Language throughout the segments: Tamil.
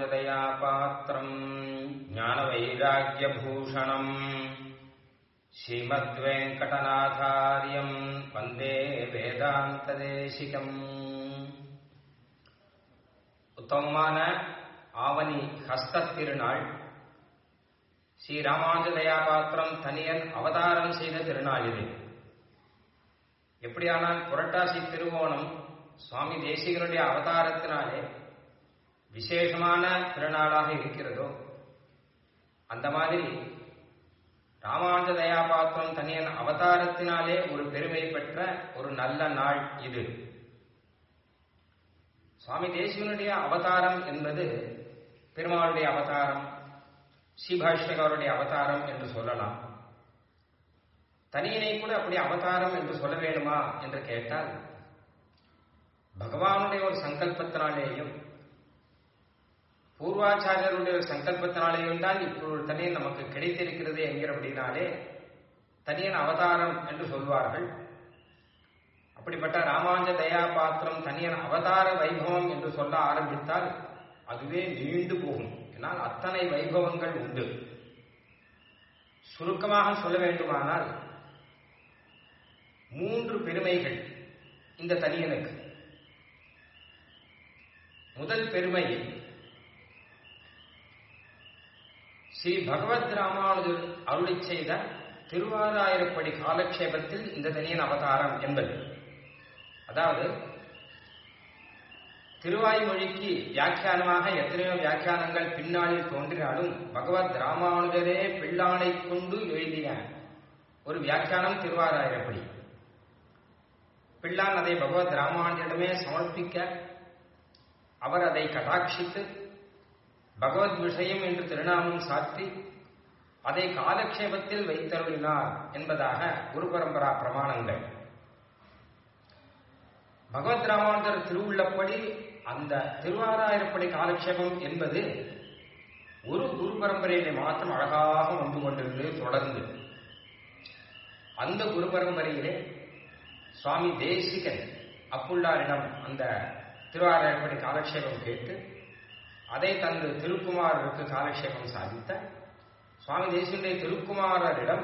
ராமானுஜதயா பாத்திரம் ஞானவைராக்கியபூஷணம் ஸ்ரீமத்வேங்கடநாதாரியம் வந்தே வேதாந்ததேசிகம் உத்தமமான ஆவணி ஹஸ்த திருநாள் ஸ்ரீ ராமானுஜதயா பாத்திரம் தனியன் அவதாரம் செய்த திருநாள் இது எப்படியானால் புரட்டாசி திருவோணம் சுவாமி தேசிகனுடைய அவதாரத்தினாலே விசேஷமான திருநாளாக இருக்கிறதோ அந்த மாதிரி ராமானுஜ தயாபாத்திரம் தனியன் அவதாரத்தினாலே ஒரு பெருமை பெற்ற ஒரு நல்ல நாள் இது சுவாமி தேசிகனுடைய அவதாரம் என்பது பெருமாளுடைய அவதாரம் ஸ்ரீபாஷ்யகருடைய அவதாரம் என்று சொல்லலாம் தனியனை கூட அப்படி அவதாரம் என்று சொல்ல வேண்டுமா என்று கேட்டால் பகவானுடைய ஒரு சங்கல்பத்தினாலேயும் பூர்வாச்சாரியருடைய ஒரு சங்கல்பத்தினாலேயும் தான் இப்பொழுது தனியன் நமக்கு கிடைத்திருக்கிறது என்கிறபடினாலே தனியன் அவதாரம் என்று சொல்வார்கள் அப்படிப்பட்ட ராமானுஜ தயா பாத்திரம் தனியன் அவதார வைபவம் என்று சொல்ல ஆரம்பித்தால் அதுவே நீண்டு போகும் என்னால் அத்தனை வைபவங்கள் உண்டு சுருக்கமாக சொல்ல வேண்டுமானால் மூன்று பெருமைகள் இந்த தனியனுக்கு முதல் பெருமை ஸ்ரீ பகவத் ராமானுஜர் அருளி செய்த திருவாராயிரப்படி காலக்ஷேபத்தில் இந்த தனியன் அவதாரம் என்பது அதாவது திருவாய்மொழிக்கு வியாக்கியானமாக எத்தனையோ வியாக்கியானங்கள் பின்னாளில் தோன்றினாலும் பகவத் ராமானுஜரே பிள்ளானை கொண்டு எழுதின ஒரு வியாக்கியானம் திருவாராயிரப்படி பிள்ளான் அதை பகவத் ராமானுஜரிடமே சமர்ப்பிக்க அவர் அதை கடாட்சித்து பகவத் விஷயம் என்று திருநாமம் சாற்றி அதை காலக்ஷேபத்தில் வைத்தருளினார் என்பதாக குரு பரம்பரா பிரமாணங்கள் பகவத் ராமானுஜர் திருவுள்ளப்படி அந்த திருவாராயிரப்படி காலக்ஷேபம் என்பது ஒரு குரு பரம்பரையிலே மாத்திரம் அழகாக வந்து கொண்டிருந்தது தொடர்ந்து அந்த குரு பரம்பரையிலே சுவாமி தேசிகன் அப்புள்ளாரிடம் அந்த திருவாரூர்படி காலக்ஷேபம் கேட்டு அதை தனது திருக்குமாரருக்கு காலக்ஷேபம் சாதித்த சுவாமி தேசியனுடைய திருக்குமாரரிடம்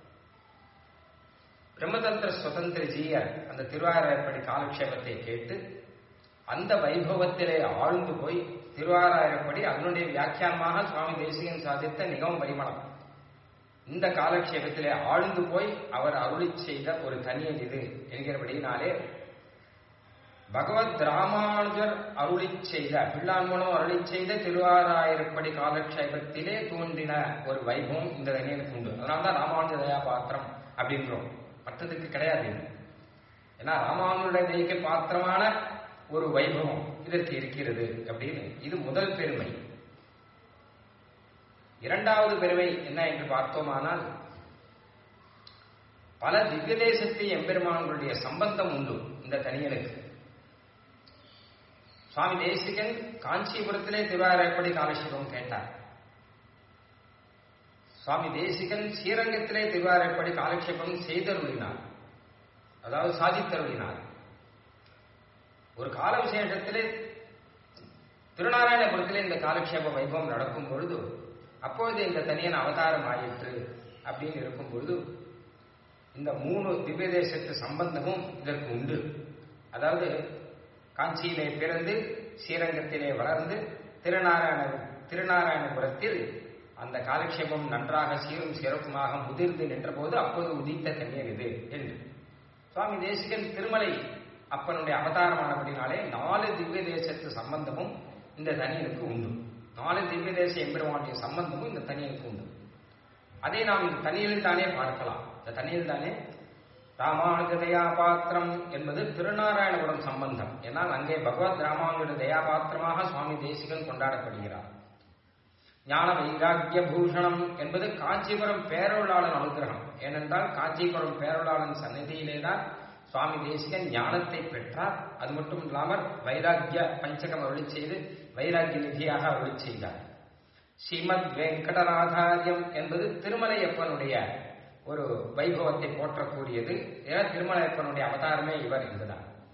பிரம்மதந்திர சுதந்திர ஜீயர் அந்த திருவாரூர்படி காலக்ஷேபத்தை கேட்டு அந்த வைபவத்திலே ஆழ்ந்து போய் திருவாராயிரப்படி அதனுடைய வியாக்கியானமாக சுவாமி தேசிகன் சாதித்த நிகம பரிமளம் இந்த காலக்ஷேபத்திலே ஆழ்ந்து போய் அவர் அருளி செய்த ஒரு தனியன் இது என்கிறபடியினாலே பகவத் ராமானுஜர் அருளி செய்த பிள்ளான்மனம் அருளி செய்த திருவாராயிரப்படி காலக்ஷேபத்திலே தோன்றின ஒரு வைபவம் இந்த தனியனுக்கு உண்டு அதனால்தான் ராமானுஜ தயா பாத்திரம் அப்படின்றோம் மற்றதுக்கு கிடையாது ஏன்னா ராமானுடைய தயக்கு பாத்திரமான ஒரு வைபவம் இதற்கு இருக்கிறது அப்படின்னு இது முதல் பெருமை இரண்டாவது பெருமை என்ன என்று பார்த்தோமானால் பல திவ்ய தேசத்து எம்பெருமான்களுடைய சம்பந்தம் உண்டு இந்த தனியனுக்கு சுவாமி தேசிகன் காஞ்சிபுரத்திலே திருவாரப்படி காலட்சேபம் கேட்டார் சுவாமி தேசிகன் ஸ்ரீரங்கத்திலே திருவாரப்படி காலட்சேபம் செய்தருளினார் அதாவது சாதித்தருளினார் ஒரு கால விசேஷத்திலே திருநாராயணபுரத்திலே இந்த காலக்ஷேப வைபவம் நடக்கும் பொழுது அப்பொழுது இந்த தனியன் அவதாரம் ஆயிற்று அப்படின்னு இருக்கும் பொழுது இந்த மூணு திவ்ய தேசத்து சம்பந்தமும் இதற்கு உண்டு அதாவது காஞ்சியிலே பிறந்து ஸ்ரீரங்கத்திலே வளர்ந்து திருநாராயண திருநாராயணபுரத்தில் அந்த காலக்ஷேபம் நன்றாக சீரும் சிறப்புமாக முதிர்ந்து நின்றபோது அப்போது உதித்த தனியன் இது என்று சுவாமி தேசிகன் திருமலை அப்பனுடைய அவதாரமானபடினாலே நாலு திவ்ய தேசத்து சம்பந்தமும் இந்த தனியனுக்கு உண்டு நாலு திவ்ய தேச எம்பெருமானுடைய சம்பந்தமும் இந்த தனியனுக்கு உண்டு அதை நாம் இந்த தனியில் தானே பார்க்கலாம் இந்த தனியில் தானே ராமானுஜ தயா பாத்திரம் என்பது திருநாராயணபுரம் சம்பந்தம் ஏன்னால் அங்கே பகவத் ராமானுஜ தயா பாத்திரமாக சுவாமி தேசிகன் கொண்டாடப்படுகிறார் ஞான வைராக்கிய பூஷணம் என்பது காஞ்சிபுரம் பேரொருளாளன் அனுகிரகம் ஏனென்றால் காஞ்சிபுரம் பேரொருளாளன் சந்நிதியிலே தான் சுவாமி தேசிகன் ஞானத்தை பெற்றார் அது மட்டும் இல்லாமல் வைராக்கிய பஞ்சகம் அருளி செய்து வைராக்கிய நிதியாக அருளி செய்தார் ஸ்ரீமத் வெங்கடநாதாரியம் என்பது திருமலையப்பனுடைய ஒரு வைபவத்தை போற்றக்கூடியது ஏன்னா திருமலையப்பனுடைய அவதாரமே இவர் என்பதால்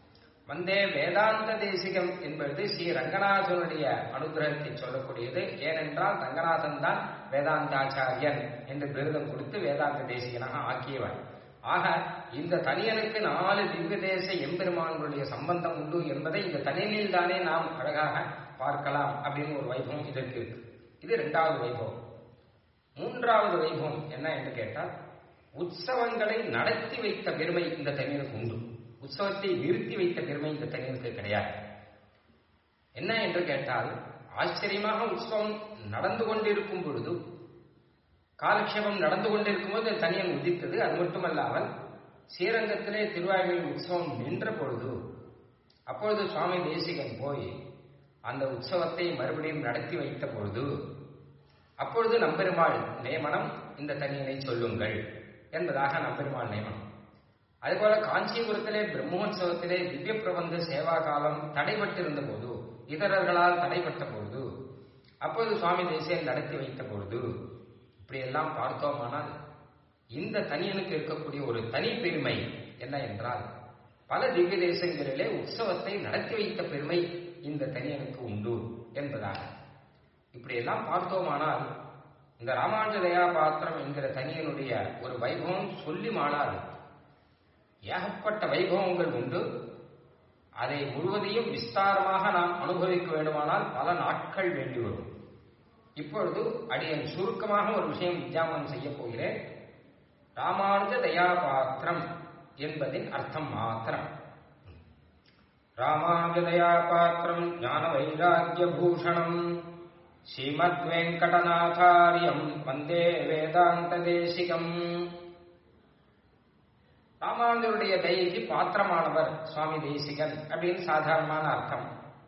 வந்தே வேதாந்த தேசிகம் என்பது ஸ்ரீ ரங்கநாதனுடைய அனுகிரகத்தை சொல்லக்கூடியது ஏனென்றால் ரங்கநாதன் தான் வேதாந்தாச்சாரியன் என்று விருதம் கொடுத்து வேதாந்த தேசிகனாக ஆக்கியவர் ஆக இந்த தனியனுக்கு நாலு திவ்ய தேச எம்பெருமான்களுடைய சம்பந்தம் உண்டு என்பதை இந்த தனியனில் தானே நாம் அழகாக பார்க்கலாம் அப்படின்னு ஒரு வைபவம் இதற்கு இருக்கு இது இரண்டாவது வைபவம் மூன்றாவது வைபவம் என்ன என்று கேட்டால் உற்சவங்களை நடத்தி வைத்த பெருமை இந்த தனியனுக்கு உண்டு உற்சவத்தை நிறுத்தி வைத்த பெருமை இந்த தனியனுக்கு கிடையாது என்ன என்று கேட்டால் ஆச்சரியமாக உற்சவம் நடந்து கொண்டிருக்கும் பொழுது காலக்ஷேபம் நடந்து கொண்டிருக்கும் போது தனியன் உதித்தது அது மட்டுமல்லாமல் ஸ்ரீரங்கத்திலே திருவாயூரில் உற்சவம் நின்ற பொழுது அப்பொழுது சுவாமி தேசிகன் போய் அந்த உற்சவத்தை மறுபடியும் நடத்தி வைத்த பொழுது அப்பொழுது நம்பெருமாள் நியமனம் இந்த தனியனை சொல்லுங்கள் என்பதாக நம்பெருமாள் நியமனம் அதுபோல காஞ்சிபுரத்திலே பிரம்மோற்சவத்திலே திவ்ய பிரபந்த சேவா காலம் தடைபட்டிருந்த போது இதரர்களால் தடைபட்ட பொழுது அப்போது சுவாமி தேசியன் நடத்தி வைத்த பொழுது இப்படியெல்லாம் பார்த்தோமானால் இந்த தனியனுக்கு இருக்கக்கூடிய ஒரு தனி பெருமை என்ன என்றால் பல திவ்ய தேசங்களிலே உற்சவத்தை நடத்தி வைத்த பெருமை இந்த தனியனுக்கு உண்டு என்பதாக இப்படியெல்லாம் பார்த்தோமானால் இந்த ராமானுஜ தயா பாத்திரம் என்கிற தனியனுடைய ஒரு வைபவம் சொல்லி மானால் ஏகப்பட்ட வைபவங்கள் உண்டு அதை முழுவதையும் விஸ்தாரமாக நாம் அனுபவிக்க வேண்டுமானால் பல நாட்கள் வேண்டி வரும் இப்பொழுது அடியன் சுருக்கமாக ஒரு விஷயம் வித்யாபனம் செய்ய போகிறேன் ராமானுஜ தயாபாத்திரம் என்பதின் அர்த்தம் மாத்திரம் ராமானுஜ தயாபாத்திரம் ஞான வைராக்கிய பூஷணம் ஸ்ரீமத் வெங்கடநாதாரியம் வந்தே வேதாந்த தேசிகம் ராமானுஜருடைய தயைக்கு பாத்திரமானவர் சுவாமி தேசிகன் அப்படின்னு சாதாரணமான அர்த்தம்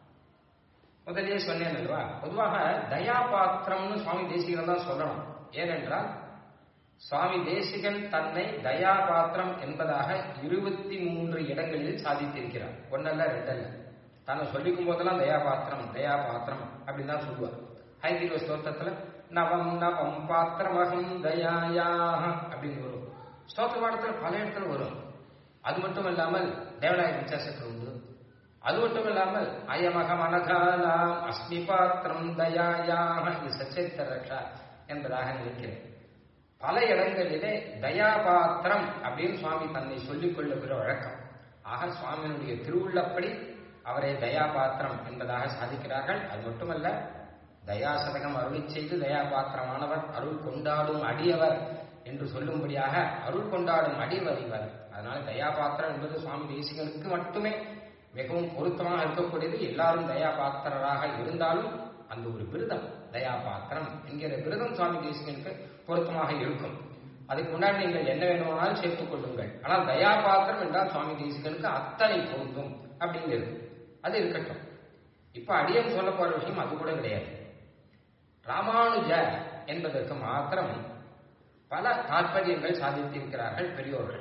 முதலே சொன்னேன் அல்லவா பொதுவாக தயா பாத்திரம்னு சுவாமி தேசிகன் தான் சொல்லணும் ஏனென்றால் சுவாமி தேசிகன் தன்னை தயா பாத்திரம் என்பதாக இருபத்தி மூன்று இடங்களில் சாதித்திருக்கிறார் ஒன்னல்ல ரெண்டல்ல தன்னை சொல்லிக்கும் போதெல்லாம் தயா பாத்திரம் தயா பாத்திரம் அப்படின்னு தான் சொல்லுவார் ஹைதிக ஸ்தோத்திரத்துல நவம் நவம் பாத்திரமகம் தயாயாக அப்படின்னு வரும் ஸ்தோத்திர பாடத்தில் பல இடத்துல வரும் அது மட்டும் இல்லாமல் தேவநாயக வித்தியாசத்தில் உண்டு அது மட்டும் இல்லாமல் அயமகம் அனகாலாம் அஸ்மி பாத்திரம் தயாயாக இது சச்சரித்த ரக்ஷா என்பதாக நினைக்கிறேன் பல இடங்களிலே தயாபாத்திரம் அப்படின்னு சுவாமி தன்னை சொல்லிக் கொள்ளுகிற வழக்கம் ஆக சுவாமியினுடைய திருவுள்ளப்படி அவரை தயாபாத்திரம் என்பதாக சாதிக்கிறார்கள் அது மட்டுமல்ல தயாசதகம் அருளி செய்து தயாபாத்திரமானவர் அருள் கொண்டாடும் அடியவர் என்று சொல்லும்படியாக அருள் கொண்டாடும் அடியவர் இவர் அதனால தயாபாத்திரம் என்பது சுவாமி தேசிகனுக்கு மட்டுமே மிகவும் பொருத்தமாக இருக்கக்கூடியது எல்லாரும் தயாபாத்திரராக இருந்தாலும் அந்த ஒரு விருதம் தயாபாத்திரம் என்கிற விருதம் சுவாமி தேசிகனுக்கு பொருத்தமாக இருக்கும் அதுக்கு முன்னாடி நீங்கள் என்ன வேணுமானாலும் சேர்த்துக் கொள்ளுங்கள் ஆனால் தயாபாத்திரம் என்றால் சுவாமி தேசிகனுக்கு அத்தனை பொருந்தும் அப்படிங்கிறது அது இருக்கட்டும் இப்ப அடியன் சொல்ல போற விஷயம் அது கூட கிடையாது ராமானுஜ என்பதற்கு மாத்திரம் பல தாற்பயங்கள் சாதித்திருக்கிறார்கள் பெரியோர்கள்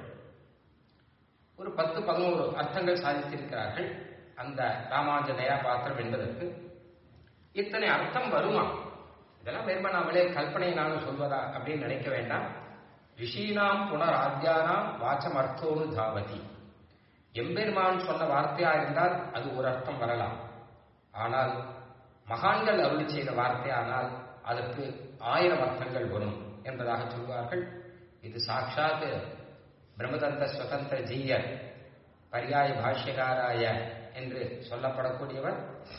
ஒரு பத்து பதினோரு அர்த்தங்கள் சாதித்திருக்கிறார்கள் அந்த ராமானுஜ தயாபாத்திரம் என்பதற்கு இத்தனை அர்த்தம் வருமா இதெல்லாம் வெறும நாமளே கல்பனையினாலும் சொல்வதா அப்படின்னு நினைக்க வேண்டாம் ரிஷீனாம் புனராத்யானாம் வாச்சம் அர்த்தோனு தாவதி எம்பெருமான் சொன்ன வார்த்தையா இருந்தால் அது ஒரு அர்த்தம் வரலாம் ஆனால் மகான்கள் அருளி செய்த வார்த்தையானால் அதற்கு ஆயிரம் அர்த்தங்கள் வரும் என்பதாக சொல்வார்கள் இது சாட்சாத் பிரம்மதந்த சுதந்திர ஜீயர் பரியாய பாஷ்யகாராய என்று சொல்லப்படக்கூடியவர்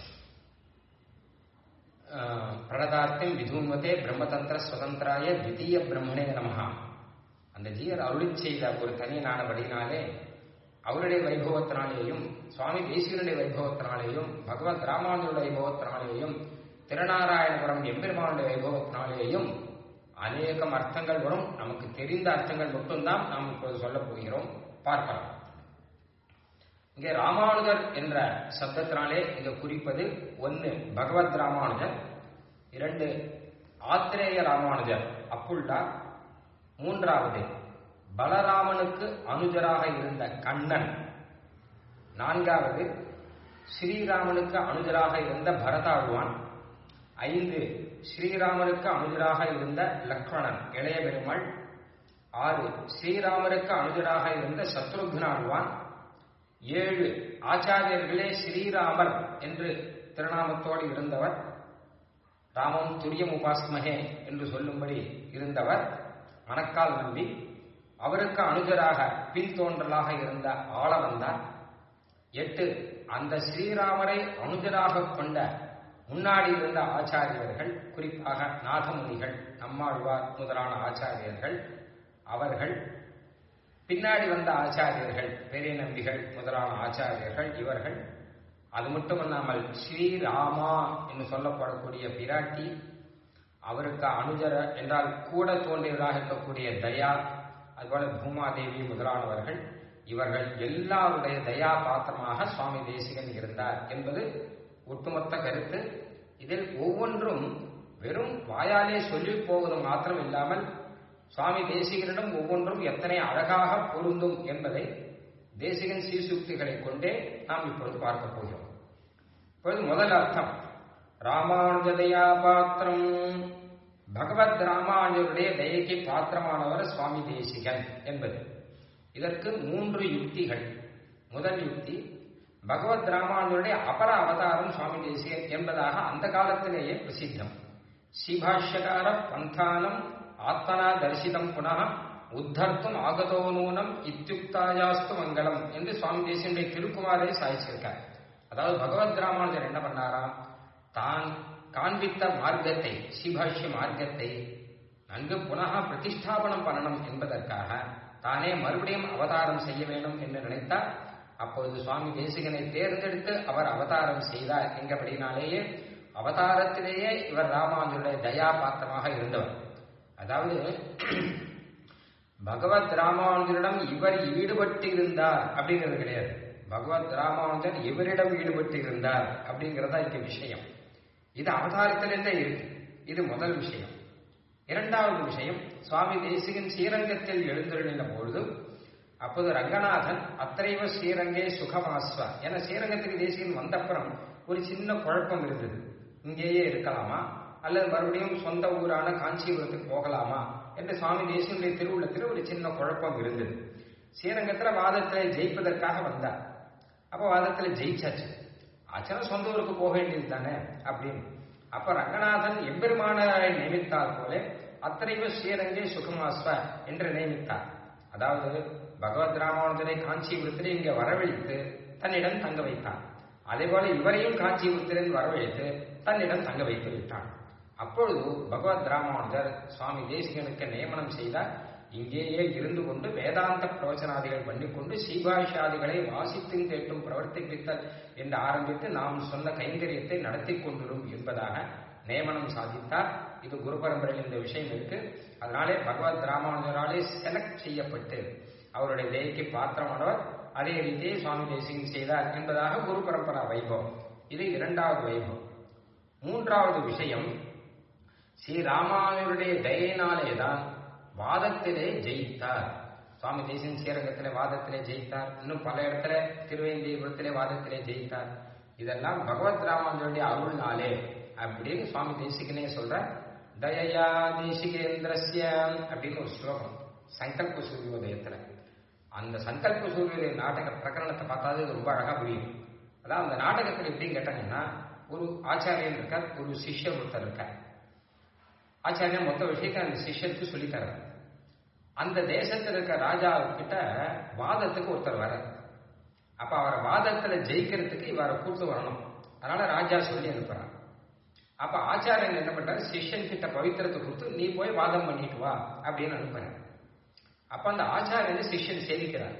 பிரணதார்த்தம் விதூன்வத்தே பிரம்மதந்திர சுதந்திராய தித்தீய பிரம்மணே நமகா அந்த ஜீயர் அருளி செய்த ஒரு தனியனானபடினாலே அவருடைய வைபவத்தினாலேயும் சுவாமி தேசிகனுடைய வைபவத்தினாலேயும் பகவத் ராமானுடைய வைபவத்தினாலேயும் திருநாராயணபுரம் எம்பெருமானுடைய வைபவத்தினாலேயும் அநேகம் அர்த்தங்கள் வரும் நமக்கு தெரிந்த அர்த்தங்கள் மட்டும்தான் நாம் இப்போது சொல்ல போகிறோம் பார்க்கலாம் இங்கே ராமானுஜர் என்ற சப்தத்தினாலே இங்க குறிப்பது ஒன்னு பகவத் ராமானுஜர் இரண்டு ஆத்திரேய ராமானுஜர் அப்புல்டா மூன்றாவது பலராமனுக்கு அனுஜராக இருந்த கண்ணன் நான்காவது ஸ்ரீராமனுக்கு அனுஜராக இருந்த பரதாழ்வான் ஐந்து ஸ்ரீராமனுக்கு அனுஜராக இருந்த லக்ஷ்மணன் இளைய பெருமாள் ஆறு ஸ்ரீராமருக்கு அனுஜராக இருந்த சத்ருக்னாழ்வான் ஏழு ஆச்சாரியர்களே ஸ்ரீராமர் என்று திருநாமத்தோடு இருந்தவர் ராமம் துரியம் உபாஸ்மகே என்று சொல்லும்படி இருந்தவர் மணக்கால் நம்பி அவருக்கு அனுஜராக பின்தோன்றலாக இருந்த ஆள வந்தார் எட்டு அந்த ஸ்ரீராமரை அனுஜராக கொண்ட முன்னாடி இருந்த ஆச்சாரியர்கள் குறிப்பாக நாதமுனிகள் நம்மாழ்வார் முதலான ஆச்சாரியர்கள் அவர்கள் பின்னாடி வந்த ஆச்சாரியர்கள் பெரிய நம்பிகள் முதலான ஆச்சாரியர்கள் இவர்கள் அது மட்டுமல்லாமல் ஸ்ரீராமா என்று சொல்லப்படக்கூடிய பிராட்டி அவருக்கு அனுஜர என்றால் கூட தோன்றியவராக இருக்கக்கூடிய தயா அதுபோல பூமாதேவி முதலானவர்கள் இவர்கள் எல்லாருடைய தயா பாத்திரமாக சுவாமி தேசிகன் இருந்தார் என்பது ஒட்டுமொத்த கருத்து இதில் ஒவ்வொன்றும் வெறும் வாயாலே சொல்லி போவது மாத்திரம் இல்லாமல் சுவாமி தேசிகனிடம் ஒவ்வொன்றும் எத்தனை அழகாக பொருந்தும் என்பதை தேசிகன் சீசுக்திகளை கொண்டே நாம் இப்பொழுது பார்க்க போகிறோம் இப்பொழுது முதல் அர்த்தம் ராமானுஜதயா பாத்திரம் பகவத் ராமானுஜருடைய தயைக்கு பாத்திரமானவர் சுவாமி தேசிகன் என்பது இதற்கு மூன்று யுக்திகள் முதல் யுக்தி பகவத் ராமானுஜருடைய அபர அவதாரம் சுவாமி தேசிகன் என்பதாக அந்த காலத்திலேயே பிரசித்தம் ஸ்ரீபாஷ்யகார பந்தானம் ஆத்மனா தரிசிதம் புனக உத்தர்த்தும் ஆகதோ நூனம் இத்தியுக்தாயாஸ்து மங்களம் என்று சுவாமி தேசியனுடைய திருக்குமாரே சாதிச்சிருக்கார் அதாவது பகவத் ராமானுஜர் என்ன பண்ணாராம் தான் காண்பித்த மார்க்கத்தை ஸ்ரீபாஷ்ய மார்க்கத்தை நன்கு புனக பிரதிஷ்டாபனம் பண்ணணும் என்பதற்காக தானே மறுபடியும் அவதாரம் செய்ய வேண்டும் என்று நினைத்தார் அப்பொழுது சுவாமி தேசிகனை தேர்ந்தெடுத்து அவர் அவதாரம் செய்தார் என்கிறபடினாலேயே அவதாரத்திலேயே இவர் ராமானுஜருடைய தயா பாத்திரமாக இருந்தவர் அதாவது பகவத் ராமானுஜரிடம் இவர் ஈடுபட்டு இருந்தார் அப்படிங்கிறது கிடையாது பகவத் ராமானுஜன் இவரிடம் ஈடுபட்டு இருந்தார் அப்படிங்கிறதா இங்க விஷயம் இது அவதாரத்திலிருந்தே இருக்கு இது முதல் விஷயம் இரண்டாவது விஷயம் சுவாமி தேசிகன் ஸ்ரீரங்கத்தில் எழுந்தருளின பொழுது அப்போது ரங்கநாதன் அத்தைவ ஸ்ரீரங்கே சுகமாஸ்வ என ஸ்ரீரங்கத்துக்கு தேசிகன் வந்தப்புறம் ஒரு சின்ன குழப்பம் இருந்தது இங்கேயே இருக்கலாமா அல்லது மறுபடியும் சொந்த ஊரான காஞ்சிபுரத்துக்கு போகலாமா என்று சுவாமி தேசியனுடைய திருவுள்ளத்தில் ஒரு சின்ன குழப்பம் இருந்தது ஸ்ரீரங்கத்துல வாதத்துல ஜெயிப்பதற்காக வந்தார் அப்போ வாதத்துல ஜெயிச்சாச்சு ஆச்சனா சொந்த ஊருக்கு போக வேண்டியது தானே அப்படின்னு அப்ப ரங்கநாதன் எம்பெருமானாரை நியமித்தார் போல அத்தனைவ ஸ்ரீரங்கே சுகமாஸ்வ என்று நியமித்தார் அதாவது பகவத் ராமானுஜரை காஞ்சிபுரத்திலே இங்கே வரவழைத்து தன்னிடம் தங்க வைத்தார் அதே போல இவரையும் காஞ்சிபுரத்திலிருந்து வரவழைத்து தன்னிடம் தங்க வைத்து விட்டான் அப்பொழுது பகவத் ராமானுஜர் சுவாமி தேசிகனுக்கு நியமனம் செய்தார் இங்கேயே இருந்து கொண்டு வேதாந்த பிரவச்சனாதிகள் பண்ணிக்கொண்டு சீபாஷாதிகளை வாசித்தும் கேட்டும் பிரவர்த்திப்பித்தல் என்று ஆரம்பித்து நாம் சொன்ன கைங்கரியத்தை நடத்தி கொண்டிரும் என்பதாக நியமனம் சாதித்தார் இது குரு பரம்பரையில் இந்த விஷயம் இருக்கு அதனாலே பகவத் ராமானுஜராலே செலக்ட் செய்யப்பட்டு அவருடைய தயைக்கு பாத்திரமானவர் அதே ரீதியை சுவாமி தேசிகன் செய்தார் என்பதாக குரு பரம்பரா வைபவம் இது இரண்டாவது வைபவம் மூன்றாவது விஷயம் ஸ்ரீ ராமானுடைய தயினாலே தான் வாதத்திலே ஜெயித்தார் சுவாமி தேசின் ஸ்ரீரங்கத்திலே வாதத்திலே ஜெயித்தார் இன்னும் பல இடத்துல திருவேந்தியபுரத்திலே வாதத்திலே ஜெயித்தார் இதெல்லாம் பகவத் ராமானுடைய அருள்னாலே அப்படின்னு சுவாமி தேசிகனே சொல்ற தயயா தேசிகேந்திரஸ்ய அப்படின்னு ஒரு ஸ்லோகம் சங்கல்ப சூரியோதயத்துல அந்த சங்கல்ப சூரியோதய நாடக பிரகரணத்தை பார்த்தாது இது ரொம்ப அழகா புரியும் அதான் அந்த நாடகத்தில் எப்படின்னு கேட்டாங்கன்னா ஒரு ஆச்சாரியன் இருக்கார் ஒரு சிஷ்யர் ஒருத்தர் இருக்கார் ஆச்சாரியன் மொத்த விஷயத்தை அந்த சிஷ்யருக்கு சொல்லித்தரார் அந்த தேசத்தில் இருக்க ராஜா கிட்ட வாதத்துக்கு ஒருத்தர் வர அப்ப அவரை வாதத்துல ஜெயிக்கிறதுக்கு இவரை கூட்டு வரணும் அதனால ராஜா சொல்லி அனுப்புறார் அப்ப ஆச்சாரியன் என்ன பண்றாரு சிஷ்யன் கிட்ட பவித்திரத்தை கொடுத்து நீ போய் வாதம் பண்ணிட்டு வா அப்படின்னு அனுப்புறாரு அப்ப அந்த ஆச்சாரியன் சிஷ்யன் சேவிக்கிறார்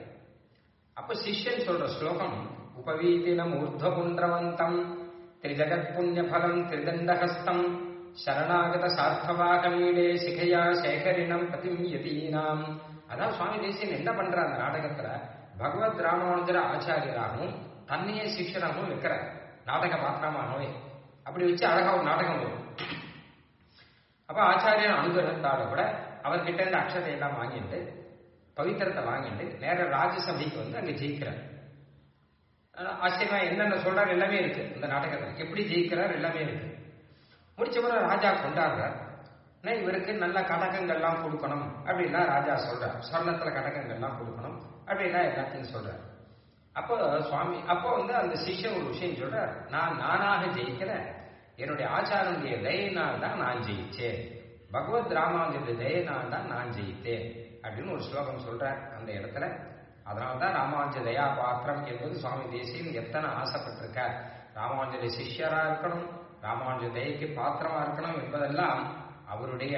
அப்ப சிஷ்யன் சொல்ற ஸ்லோகம் உபவீதினம் ஊர்துவபுன்றவந்தம் திரிஜகத் புண்ணிய பலம் திரிதண்டஹஸ்தம் சரணாகத சார்த்தவாகமீடே சிகையா சேகரினம் பதிம் யதீனாம் அதான் சுவாமி தேசியன் என்ன பண்ற அந்த நாடகத்துல பகவத் ராமானுஜர ஆச்சாரியராகவும் தன்னையே சிஷ்யராகவும் வைக்கிறார் நாடக பாத்திரமாகவே அப்படி வச்சு அழகா ஒரு நாடகம் வரும் அப்ப ஆச்சாரியன் அனுகிரகத்தால கூட அவர்கிட்ட இருந்து அக்ஷதை எல்லாம் வாங்கிட்டு பவித்திரத்தை வாங்கிட்டு நேர ராஜ்யசபைக்கு வந்து அங்க ஜெயிக்கிறார் ஆச்சரியமா என்னென்ன சொல்றாரு எல்லாமே இருக்கு இந்த நாடகத்துல எப்படி ஜெயிக்கிறார் எல்லாமே இருக்கு முடிச்ச பிறகு ராஜா கொண்டாடுறார் இவருக்கு நல்ல கடகங்கள்லாம் கொடுக்கணும் அப்படின்னா ராஜா சொல்றார் சொர்ணத்துல கடகங்கள்லாம் கொடுக்கணும் அப்படின்னா எல்லாத்தையும் சொல்றார் அப்போ சுவாமி அப்போ வந்து அந்த சிஷ்யன் ஒரு விஷயம் சொல்றார் நான் நானாக ஜெயிக்கல என்னுடைய ஆச்சாரனுடைய தயனால் தான் நான் ஜெயிச்சேன் பகவத் ராமானுஜருடைய தயனால் தான் நான் ஜெயித்தேன் அப்படின்னு ஒரு ஸ்லோகம் சொல்றார் அந்த இடத்துல அதனால்தான் ராமானுஜ தயா பாத்திரம் என்பது சுவாமி தேசியன் எத்தனை ஆசைப்பட்டிருக்கார் ராமானுஜருடைய சிஷ்யரா இருக்கணும் ராமானுஜ தயைக்கு பாத்திரமா இருக்கணும் என்பதெல்லாம் அவருடைய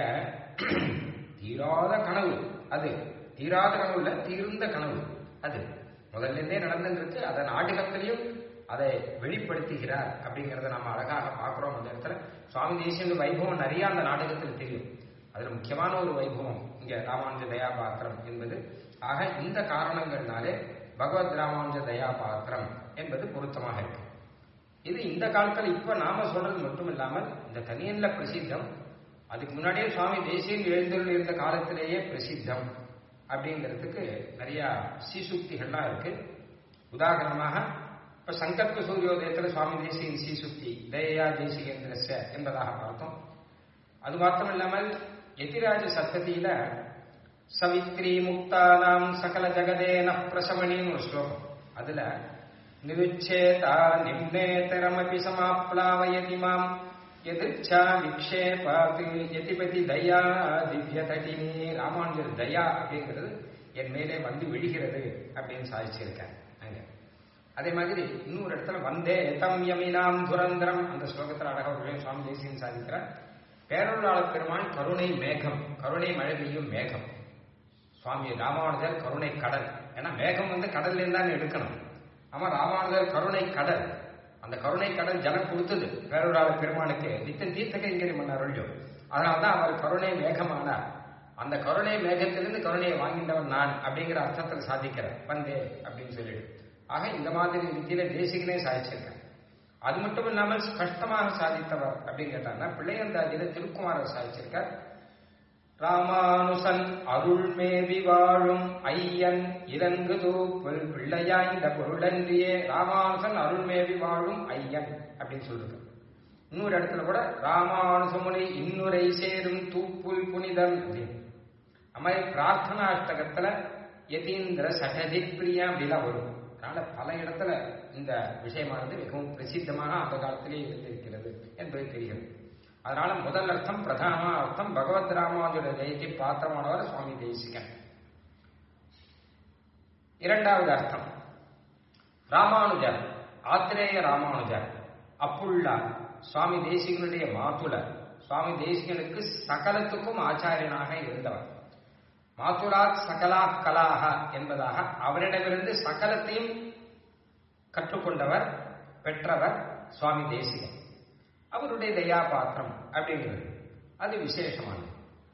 தீராத கனவு அது தீராத கனவு இல்ல தீர்ந்த கனவு அது முதல்ல இருந்தே நடந்துருக்கு அதை நாடகத்திலையும் அதை வெளிப்படுத்துகிறார் அப்படிங்கறத நம்ம அழகாக பார்க்கிறோம் அந்த இடத்துல சுவாமி தேசியன் வைபவம் நிறைய அந்த நாடகத்தில் தெரியும் அதுல முக்கியமான ஒரு வைபவம் இங்க ராமானுஜ தயா பாத்திரம் என்பது ஆக இந்த காரணங்கள்னாலே பகவத் ராமானுஜ தயா பாத்திரம் என்பது பொருத்தமாக இருக்கு இது இந்த காலத்துல இப்ப நாம சொல்றது மட்டும் இல்லாமல் இந்த தனியன்ல பிரசித்தம் அதுக்கு முன்னாடியே சுவாமி தேசியன் எழுந்தருள் இருந்த காலத்திலேயே பிரசித்தம் அப்படிங்கிறதுக்கு நிறைய சீசுக்திகள்லாம் இருக்கு உதாரணமாக இப்ப சங்கல்ப சூரியோதயத்துல சுவாமி தேசியின் சீசுக்தி தயா தேசிகேந்திரச என்பதாக பார்த்தோம் அது மாத்திரம் இல்லாமல் எதிராஜ சத்ததியில சவித்ரி முக்தானாம் சகல ஜகதேன பிரசமணின்னு ஒரு ஸ்லோகம் அதுல நிருச்சேதா நிம்னேதரமபி சமாப்ளாவயதி மாம் எதிர்ச்சா விக்ஷேபாத்து எதிபதி தயா திவ்ய தட்டினி ராமானுஜர் தயா அப்படிங்கிறது என் மேலே வந்து விழுகிறது அப்படின்னு சாதிச்சிருக்கேன் அங்க அதே மாதிரி இன்னொரு இடத்துல வந்தே தம் யமினாம் துரந்தரம் அந்த ஸ்லோகத்தில் அழகா ஒரு சுவாமி தேசியன் சாதிக்கிறார் பேரொருளாள பெருமான் கருணை மேகம் கருணை மழை பெய்யும் மேகம் சுவாமி ராமானுஜர் கருணை கடல் ஏன்னா மேகம் வந்து கடல்ல இருந்தான் எடுக்கணும் ஆமா ராமானுஜர் கருணை கடல் அந்த கருணை கடல் ஜலம் கொடுத்தது பேரொருளாள பெருமானுக்கு நித்தன் தீர்த்த கைங்கரி மன்னர் அருள்யம் அதனால்தான் அவர் கருணை மேகமானார் அந்த கருணை மேகத்திலிருந்து கருணையை வாங்கின்றவன் நான் அப்படிங்கிற அர்த்தத்தில் சாதிக்கிறேன் வந்தே அப்படின்னு சொல்லிட்டு ஆக இந்த மாதிரி ரீதியில தேசிகனே சாதிச்சிருக்கேன் அது மட்டும் இல்லாமல் ஸ்பஷ்டமாக சாதித்தவர் அப்படின்னு கேட்டாங்கன்னா பிள்ளையந்தாதியில திருக்குமாரர் சாதிச்சிருக்கார் ராமானுசன் அருள்மேவி வாழும் ஐயன் இலங்கு தூப்புல் பிள்ளையாய்ந்த பொருளன்றியே ராமானுசன் அருள்மேவி வாழும் ஐயன் அப்படின்னு சொல்லிருக்கு இன்னொரு இடத்துல கூட ராமானுசமுனை இன்னுரை சேரும் தூப்புல் புனிதன் அப்படின்னு அது மாதிரி பிரார்த்தனா அஷ்டகத்துல யதீந்திர சடதி பிரியா அப்படிலாம் வரும் அதனால பல இடத்துல இந்த விஷயமானது மிகவும் பிரசித்தமாக அந்த காலத்திலே இருந்திருக்கிறது என்பது தெரிகிறது அதனால முதல் அர்த்தம் பிரதான அர்த்தம் பகவத் ராமானுஜோட ஜெயக்கு பாத்திரமானவர் சுவாமி தேசிகன் இரண்டாவது அர்த்தம் ராமானுஜர் ஆத்திரேய ராமானுஜர் அப்புள்ளார் சுவாமி தேசிகனுடைய மாத்துலர் சுவாமி தேசிகனுக்கு சகலத்துக்கும் ஆச்சாரியனாக இருந்தவர் மாத்துராத் சகலா கலாக என்பதாக அவரிடமிருந்து சகலத்தையும் கற்றுக்கொண்டவர் பெற்றவர் சுவாமி தேசிகன் அவருடைய தயா பாத்திரம் அப்படிங்கிறது அது விசேஷமானது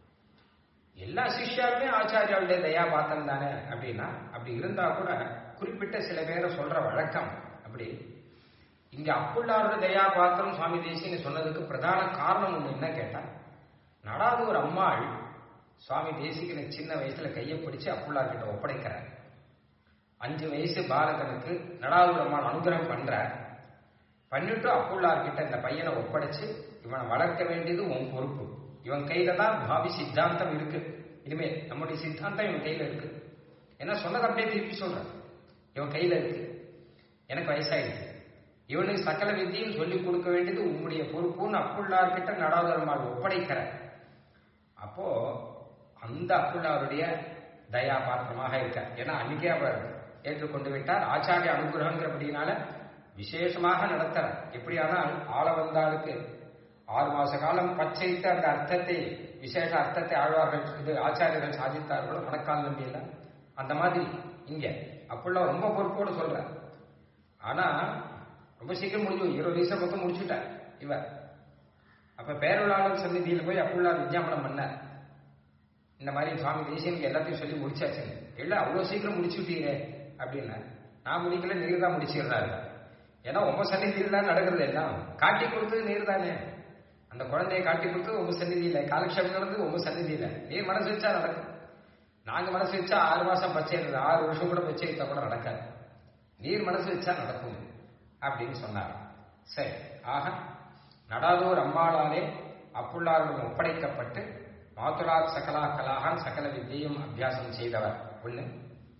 எல்லா சிஷ்யாருமே ஆச்சாரியாவுடைய தயா பாத்திரம் தானே அப்படின்னா அப்படி இருந்தா கூட குறிப்பிட்ட சில பேரை சொல்ற வழக்கம் அப்படி இங்க அப்புள்ளாரோட தயா பாத்திரம் சுவாமி தேசியன்னு சொன்னதுக்கு பிரதான காரணம் ஒண்ணு என்ன கேட்டா நடாது ஒரு அம்மாள் சுவாமி தேசிகனை சின்ன வயசுல கையை பிடிச்சு அப்புள்ளார் கிட்ட ஒப்படைக்கிறார் அஞ்சு வயசு பாலகனுக்கு நடாது அம்மாள் அனுகிரகம் பண்ற பண்ணிட்டு அப்புள்ளார் கிட்ட இந்த பையனை ஒப்படைச்சு இவனை வளர்க்க வேண்டியது உன் பொறுப்பு இவன் கையில தான் பாவி சித்தாந்தம் இருக்கு இனிமே நம்முடைய சித்தாந்தம் இவன் கையில இருக்கு என்ன சொன்னது அப்படியே திருப்பி சொல்றேன் இவன் கையில இருக்கு எனக்கு வயசாயிடுச்சு இவனுக்கு சகல வித்தியும் சொல்லிக் கொடுக்க வேண்டியது உன்னுடைய பொறுப்புன்னு அப்புள்ளார் கிட்ட நடாதரமாள் ஒப்படைக்கிற அப்போ அந்த அப்புள்ளாருடைய தயா பாத்திரமாக இருக்க ஏன்னா அன்னைக்கே அவர் ஏற்றுக்கொண்டு விட்டார் ஆச்சாரிய அனுகிரகங்கிறபடினால விசேஷமாக நடத்துற எப்படியானால் ஆள வந்தாளுக்கு ஆறு மாச காலம் பச்சைத்து அந்த அர்த்தத்தை விசேஷ அர்த்தத்தை ஆழ்வார்கள் இது ஆச்சாரியர்கள் சாதித்தார்களோ மணக்கால் நம்பியில அந்த மாதிரி இங்க அப்புள்ள ரொம்ப பொறுப்போடு சொல்ற ஆனா ரொம்ப சீக்கிரம் முடிஞ்சு இருபது வயசை மொத்தம் முடிச்சுட்டார் இவர் அப்ப பேரொழாளர் சந்நிதியில போய் அப்புள்ளார் விஞ்ஞாபனம் பண்ணார் இந்த மாதிரி சுவாமி தேசியனுக்கு எல்லாத்தையும் சொல்லி முடிச்சாச்சு இல்ல அவ்வளவு சீக்கிரம் முடிச்சுட்டீங்க அப்படின்னா நான் முடிக்கல நீர் தான் முடிச்சிடுறாரு ஏன்னா உங்க சந்நிதியில் தான் நடக்கிறது எல்லாம் காட்டி கொடுத்தது நீர் தானே அந்த குழந்தையை காட்டி கொடுத்தது உங்க சந்நிதியில காலக்ஷேபம் நடந்தது உங்க சந்நிதியில நீர் மனசு வச்சா நடக்கும் நாங்க மனசு வச்சா ஆறு மாசம் பச்சை இருந்தது ஆறு வருஷம் கூட பச்சை வைத்தா கூட நடக்காது நீர் மனசு வச்சா நடக்கும் அப்படின்னு சொன்னார் சரி ஆக நடாதூர் அம்மாளாலே அப்புள்ளாருடன் ஒப்படைக்கப்பட்டு மாதுராத் சகலா கலாகான் சகல வித்தியும் அபியாசம் செய்தவர் ஒண்ணு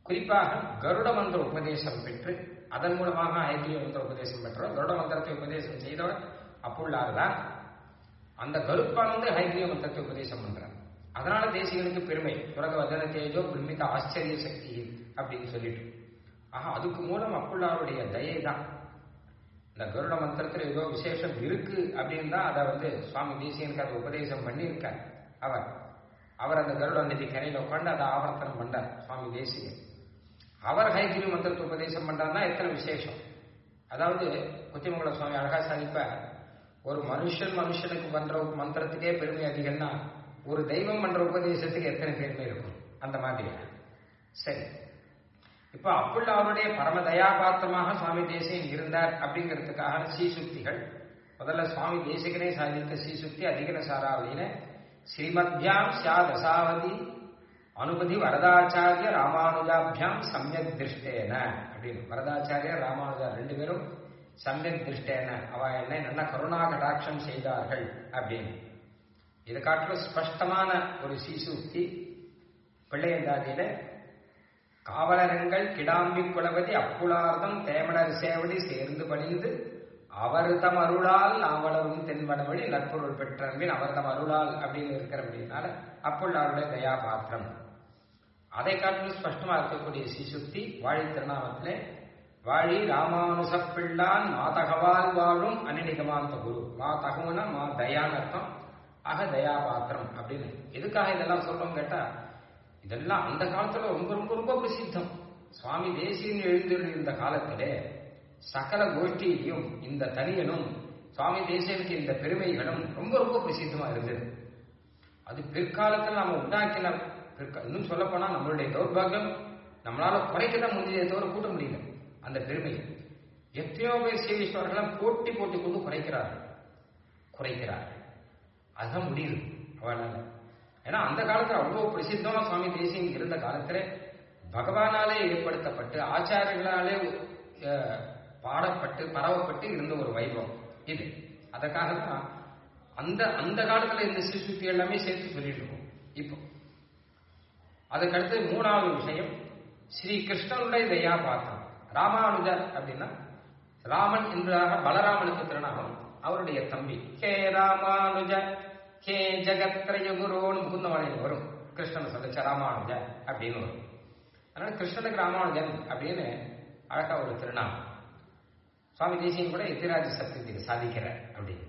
குறிப்பாக கருட மந்திர உபதேசம் பெற்று அதன் மூலமாக ஐக்கிய மந்திர உபதேசம் பெற்றவர் கருட மந்திரத்தை உபதேசம் செய்தவர் அப்புள்ளார் தான் அந்த கருப்பான் வந்து ஹைகிரிய மந்திரத்தை உபதேசம் பண்றார் அதனால தேசிகனுக்கு பெருமை துரக வதன தேஜோ பிரமித ஆச்சரிய சக்தி அப்படின்னு சொல்லிட்டு ஆஹா அதுக்கு மூலம் அப்புள்ளாருடைய தயை தான் இந்த கருட மந்திரத்துல ஏதோ விசேஷம் இருக்கு அப்படின்னு தான் அதை வந்து சுவாமி தேசியனுக்கு அதை உபதேசம் பண்ணியிருக்கார் அவர் அவர் அந்த கருட நிதி கரையில உட்காந்து அதை ஆவர்த்தனம் பண்ணார் சுவாமி தேசியன் அவர் ஹைகிரி மந்திரத்தை உபதேசம் பண்றாருன்னா எத்தனை விசேஷம் அதாவது குத்திமங்கல சுவாமி அழகா சாதிப்ப ஒரு மனுஷன் மனுஷனுக்கு பண்ற மந்திரத்துக்கே பெருமை அதிகம்னா ஒரு தெய்வம் பண்ற உபதேசத்துக்கு எத்தனை பெருமை இருக்கும் அந்த மாதிரியா சரி இப்ப அப்புள்ள அவருடைய பரம தயாபாத்திரமாக சுவாமி தேசியன் இருந்தார் அப்படிங்கிறதுக்காக சீசுக்திகள் முதல்ல சுவாமி தேசிகனே சாதித்த சீசுக்தி அதிகன சாராவளியில ஸ்ரீமத்யாம் சியா தசாவதி அனுபதி வரதாச்சாரிய ராமானுஜாபியாம் சமயக் திருஷ்டேன அப்படின்னு வரதாச்சாரிய ராமானுஜா ரெண்டு பேரும் சமயக் திருஷ்டேன அவ என்ன நல்ல கருணா கடாட்சம் செய்தார்கள் அப்படின்னு இதை காட்டிலும் ஸ்பஷ்டமான ஒரு சீசுக்தி பிள்ளையந்தாதியில காவலரங்கள் கிடாம்பி குலவதி அப்புலார்தம் தேமலர் சேவடி சேர்ந்து பணிந்து அவர் தம் அருளால் நாவலரும் தென்வடவழி நற்பொருள் பெற்றன்பின் அவர் தம் அருளால் அப்படின்னு இருக்கிறபடினால அப்புள்ளாருடைய தயா பாத்திரம் அதை காட்டிலும் ஸ்பஷ்டமா இருக்கக்கூடிய சிசுக்தி வாழி திருநாமத்திலே வாழி ராமானுச பிள்ளான் மாதகவால் வாழும் அனிநிகமாந்த குரு மா தகுனா மா தயான் அர்த்தம் ஆக தயா பாத்திரம் அப்படின்னு எதுக்காக இதெல்லாம் சொல்றோம் கேட்டா இதெல்லாம் அந்த காலத்துல ரொம்ப ரொம்ப ரொம்ப பிரசித்தம் சுவாமி தேசியன் எழுந்திருந்த காலத்திலே சகல கோஷ்டியிலையும் இந்த தனியனும் சுவாமி தேசியனுக்கு இந்த பெருமைகளும் ரொம்ப ரொம்ப பிரசித்தமா இருந்தது அது பிற்காலத்தில் நாம உண்டாக்கின பிற்கா இன்னும் சொல்ல போனா நம்மளுடைய தௌர்பாகியம் நம்மளால குறைக்க தான் முடிஞ்சதே தவிர கூட்ட முடியல அந்த பெருமை எத்தனையோ பேர் சேவீஸ்வரர்கள் போட்டி போட்டி கொண்டு குறைக்கிறார்கள் குறைக்கிறார்கள் அதுதான் முடியுது அவளால ஏன்னா அந்த காலத்துல அவ்வளவு பிரசித்தமா சுவாமி தேசியம் இருந்த காலத்துல பகவானாலே ஏற்படுத்தப்பட்டு ஆச்சாரியர்களாலே அஹ், பாடப்பட்டு பரவப்பட்டு இருந்த ஒரு வைபவம் இது அதற்காக தான் அந்த அந்த காலத்துல இந்த சிசுத்தி எல்லாமே சேர்த்து சொல்லிட்டு இருக்கோம் இப்போ அதுக்கடுத்து மூணாவது விஷயம் ஸ்ரீ கிருஷ்ணனுடைய தயா பாத்திரம் ராமானுஜர் அப்படின்னா ராமன் என்றாக பலராமனுக்கு திருநாமம் அவருடைய தம்பி ஹே ராமானுஜ ஹே ஜகத்ரய குருன்னு முகுந்தவாளையில் வரும் கிருஷ்ணன் சொல்லிச்ச ராமானுஜ அப்படின்னு வரும் அதனால கிருஷ்ணனுக்கு ராமானுஜன் அப்படின்னு அழகா ஒரு திருநாமம் சுவாமி தேசியம் கூட எத்திராஜ சத்தியத்துக்கு சாதிக்கிறார் அப்படின்னு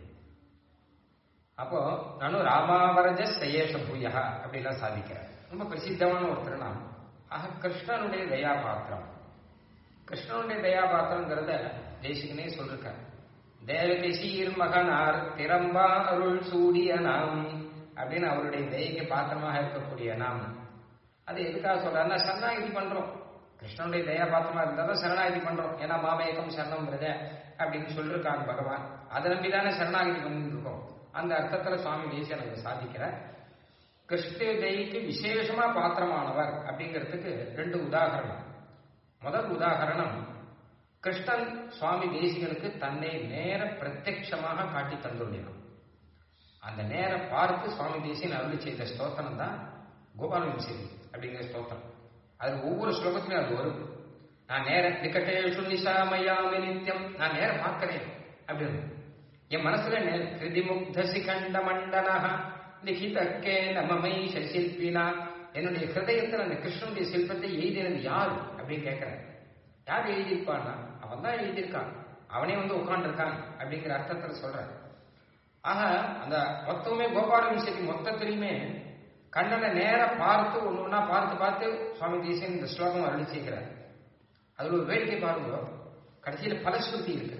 அப்போ நானும் ராமாவரஜ சயேஷ பூயா அப்படிலாம் சாதிக்கிறேன் ரொம்ப பிரசித்தமான ஒரு திருநாமம் ஆக கிருஷ்ணனுடைய தயா பாத்திரம் கிருஷ்ணனுடைய தயா பாத்திரங்கிறத தேசிகனே சொல்லிருக்கார் தேவகி சீர் மகனார் திறம்பா அருள் சூடிய நாம் அப்படின்னு அவருடைய தயைக்கு பாத்திரமாக இருக்கக்கூடிய நாம் அது எதுக்காக சொல்றாருன்னா சரணாகிதி பண்றோம் கிருஷ்ணனுடைய தயா பாத்திரமா இருந்தா தான் சரணாகிதி பண்றோம் ஏன்னா மாமேகம் சரணம் பிரத அப்படின்னு சொல்லிருக்காங்க பகவான் அதை நம்பிதானே சரணாகிதி பண்ணிட்டு இருக்கோம் அந்த அர்த்தத்துல சுவாமி தேசியன் அதை சாதிக்கிறார் கிருஷ்ண தயைக்கு விசேஷமா பாத்திரமானவர் அப்படிங்கிறதுக்கு ரெண்டு உதாகரணம் முதல் உதாகரணம் கிருஷ்ணன் சுவாமி தேசிகனுக்கு தன்னை நேர பிரத்யட்சமாக காட்டி தந்துள்ளான் அந்த நேர பார்த்து சுவாமி தேசியன் அருள் செய்த ஸ்தோத்திரம் தான் கோபால விம்சதி அப்படிங்கிற ஸ்தோத்திரம் அது ஒவ்வொரு ஸ்லோகத்திலும் அது வரும் நான் நேர நிக்கட்டேஷு நிஷாமயாமி நித்தியம் நான் நேர பார்க்கிறேன் அப்படின்னு என் மனசுல கிருதிமுக்த சிகண்ட மண்டனா லிகிதக்கே நமமை சில்பினா என்னுடைய ஹிருதயத்தில் அந்த கிருஷ்ணனுடைய சிற்பத்தை எழுதினது யார் அப்படின்னு கேட்கிறேன் யார் எழுதியிருப்பான்னா அவன் தான் எழுதியிருக்கான் அவனே வந்து உட்காந்துருக்கான் அப்படிங்கிற அர்த்தத்தில் சொல்றேன் ஆக அந்த மொத்தமே கோபால விஷயத்தை மொத்தத்திலையுமே கண்ணனை நேர பார்த்து ஒன்று ஒன்றா பார்த்து பார்த்து சுவாமி தேசியன் இந்த ஸ்லோகம் அருளி செய்கிறார் அதில் ஒரு வேடிக்கை பாருங்க கடைசியில் பலஸ்ருதி இருக்கு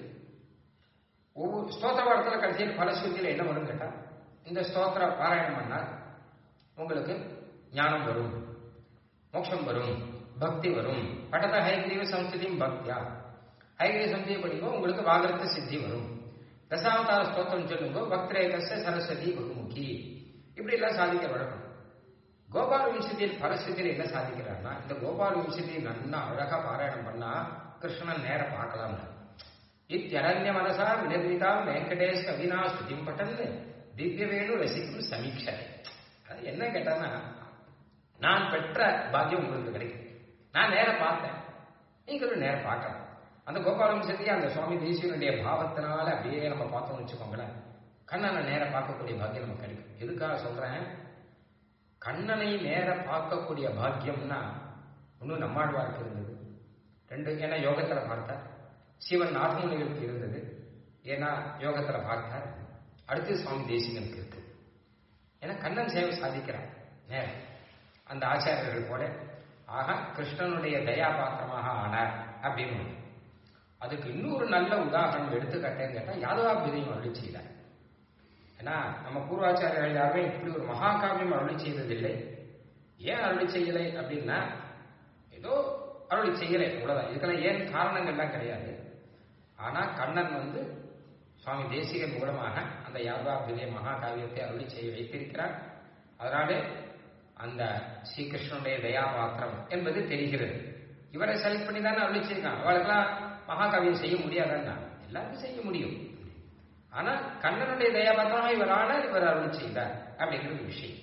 ஒவ்வொரு ஸ்தோத்திர பாடத்தில் கடைசியில் பலஸ்ருதியில் என்ன வரும் கேட்டா இந்த ஸ்தோத்திர பாராயணம் பண்ணால் உங்களுக்கு ஞானம் வரும் மோட்சம் வரும் பக்தி வரும் படத ஹைகிரீவ சம்ஸ்திதியும் பக்தியா ஹைகிரீவ சம்ஸ்தியை படிக்கும் உங்களுக்கு வாகரத்த சித்தி வரும் தசாவதார ஸ்தோத்திரம் சொல்லுங்க பக்திரேகச சரஸ்வதி பகுமுகி இப்படி எல்லாம் சாதிக்க வழக்கம் கோபால விம்சதியில் பலஸ்ருதியில் என்ன சாதிக்கிறார்னா இந்த கோபால விம்சதியை நல்லா அழகா பாராயணம் பண்ணா கிருஷ்ணன் நேர பார்க்கலாம் இத்தியரண்ய மனசா வினிர்மிதாம் வெங்கடேஷ் கவினா ஸ்ருதிம் பட்டன்னு திவ்யவேணு ரசிக்கும் சமீட்சை அது என்ன கேட்டான்னா நான் பெற்ற பாக்கியம் உங்களுக்கு கிடைக்கும் நான் நேர பார்த்தேன் நீங்களும் நேரம் பார்க்கலாம் அந்த கோபாலம்சத்தையே அந்த சுவாமி தேசியனுடைய பாவத்தினால அப்படியே நம்ம பார்த்தோம்னு வச்சுக்கோங்களேன் கண்ணனை நேர பார்க்கக்கூடிய பாக்கியம் நமக்கு கிடைக்கும் எதுக்காக சொல்றேன் கண்ணனை நேர பார்க்கக்கூடிய பாக்கியம்னா ஒன்றும் நம்மாழ்வாருக்கு இருந்தது ரெண்டு ஏன்னா யோகத்தில் பார்த்தார் சிவன் நாகமுனிகளுக்கு இருந்தது ஏன்னா யோகத்தில் பார்த்தார் அடுத்து சுவாமி தேசிகனுக்கு இருக்கு ஏன்னா கண்ணன் சேவை சாதிக்கிறார் நேரம் அந்த ஆச்சாரியர்கள் போல ஆக கிருஷ்ணனுடைய தயாபாத்திரமாக ஆனார் அப்படின்னு ஒண்ணு. அதுக்கு இன்னொரு நல்ல உதாரணம் எடுத்துக்காட்டேன்னு கேட்டால் யாதவாபிதையும் அருளி செய்தார் ஏன்னா நம்ம பூர்வாச்சாரியர்கள் யாருமே இப்படி ஒரு மகாகாவியம் அருளி செய்ததில்லை ஏன் அருளி செய்யலை அப்படின்னா ஏதோ அருளி செய்யலை அவ்வளவுதான் இதுக்கெல்லாம் ஏன் காரணங்கள்லாம் கிடையாது ஆனா கண்ணன் வந்து சுவாமி தேசிகன் மூலமாக அந்த யாதவாபிதய மகாகாவியத்தை அருளி செய்ய வைத்திருக்கிறார் அதனாலே அந்த ஸ்ரீகிருஷ்ணனுடைய தயாபாத்திரம் என்பது தெரிகிறது இவரை செலக்ட் பண்ணி தானே அருளி செய்யலாம் அவளுக்கெல்லாம் மகாகாவியம் செய்ய முடியாதுன்னா எல்லாருக்கும் செய்ய முடியும் ஆனா கண்ணனுடைய தயாபாத்திரமாக இவர் ஆனால் இவர் அருள் செய்தார் அப்படிங்கிறது விஷயம்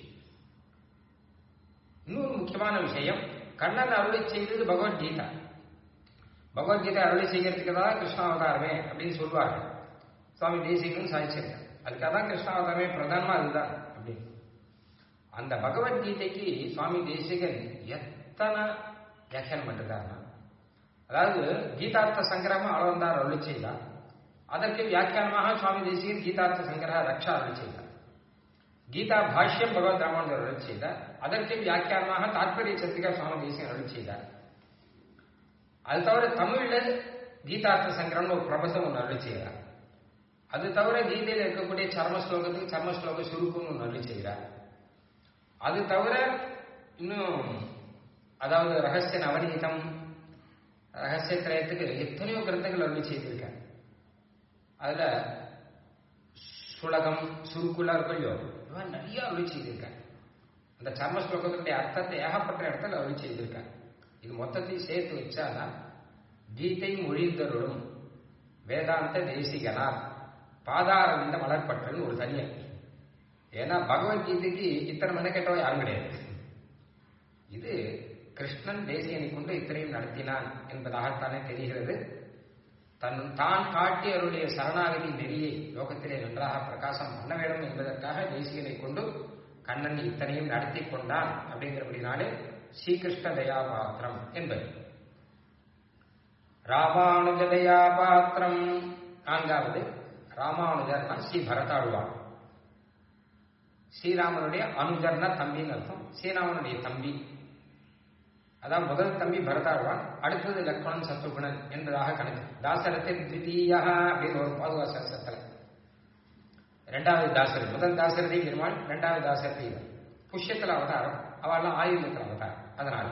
இன்னொரு முக்கியமான விஷயம் கண்ணன் அருளை செய்தது பகவத்கீதா பகவத்கீதை அருளை செய்யறதுக்கு தான் கிருஷ்ணாவதாரமே அப்படின்னு சொல்லுவாங்க சுவாமி தேசிகனும் சாதிச்சிருக்காங்க அதுக்காக தான் கிருஷ்ணாவதாரமே பிரதானமா அதுதான் அப்படின்னு அந்த பகவத்கீதைக்கு சுவாமி தேசிகன் எத்தனை வியாக்கியானம் பண்ணிருக்காருன்னா அதாவது கீதார்த்த சங்கிரமம் அளவந்தார் அருளி செய்தார் அதற்கு வியாக்கியானமாக சுவாமி தேசிகன் கீதார்த்த சங்கிரக ரக்ஷா அருளி செய்தார் கீதா பாஷ்யம் பகவத் ராமானுஜர் அருளி செய்தார் அதற்கு வியாக்கியானமாக தாற்பரிய சத்திரிகா சுவாமி தேசிகன் அருளி செய்தார் அது தவிர தமிழ்ல கீதார்த்த சங்கரம்னு ஒரு பிரபந்தம் ஒன்று அருளி செய்கிறார் அது தவிர கீதையில் இருக்கக்கூடிய சர்ம ஸ்லோகத்துக்கு சர்ம ஸ்லோக சுருக்கம்னு ஒன்று அருளி செய்கிறார் அது தவிர இன்னும் அதாவது ரகசிய நவநீதம் ரகசிய திரயத்துக்கு எத்தனையோ கிரந்தங்கள் அருளி செய்திருக்கார் அதுல சுலகம் சுருக்குலா இருக்கோ இவன் நிறைய அருளி செய்திருக்கார் அந்த சர்ம ஸ்லோகத்தினுடைய அர்த்தத்தை ஏகப்பட்ட இடத்துல அருளி செய்திருக்கார் இது மொத்தத்தையும் சேர்த்து வச்சாதான் கீதை மொழிந்தருளும் வேதாந்த தேசிகனார் பாதாரவிந்த மலர்பற்றல் ஒரு தனியர் ஏன்னா பகவத்கீதைக்கு இத்தனை மெனக்கெட்டவன் யாரும் கிடையாது இது கிருஷ்ணன் தேசியனை கொண்டு இத்தனையும் நடத்தினான் என்பதாகத்தானே தெரிகிறது தன் தான் காட்டி அவருடைய சரணாகதி நெறியை லோகத்திலே நன்றாக பிரகாசம் பண்ண வேண்டும் என்பதற்காக தேசியனை கொண்டு கண்ணன் இத்தனையும் நடத்தி கொண்டான் அப்படிங்கிறபடினாலே ஸ்ரீகிருஷ்ண தயாபாத்திரம் என்பது ராமானுஜ தயாபாத்திரம் நான்காவது ராமானுஜர்னா ஸ்ரீ பரதாழ்வான் ஸ்ரீராமனுடைய அனுஜர்னா தம்பின்னு அர்த்தம் ஸ்ரீராமனுடைய தம்பி அதான் முதல் தம்பி பரதாழ்வான் அடுத்தது லக்ஷ்மணன் சத்ருகுணன் என்பதாக கணக்கு தாசரத்தை தித்தீயா அப்படின்னு ஒரு பாதுகா சாஸ்திரத்தில் ரெண்டாவது தாசரதி முதல் தாசரதி பெருமாள் ரெண்டாவது தாசரதி இவன் புஷ்யத்தில் அவதாரம் அவெல்லாம் ஆயுதத்தில் அவதாரம் அதனால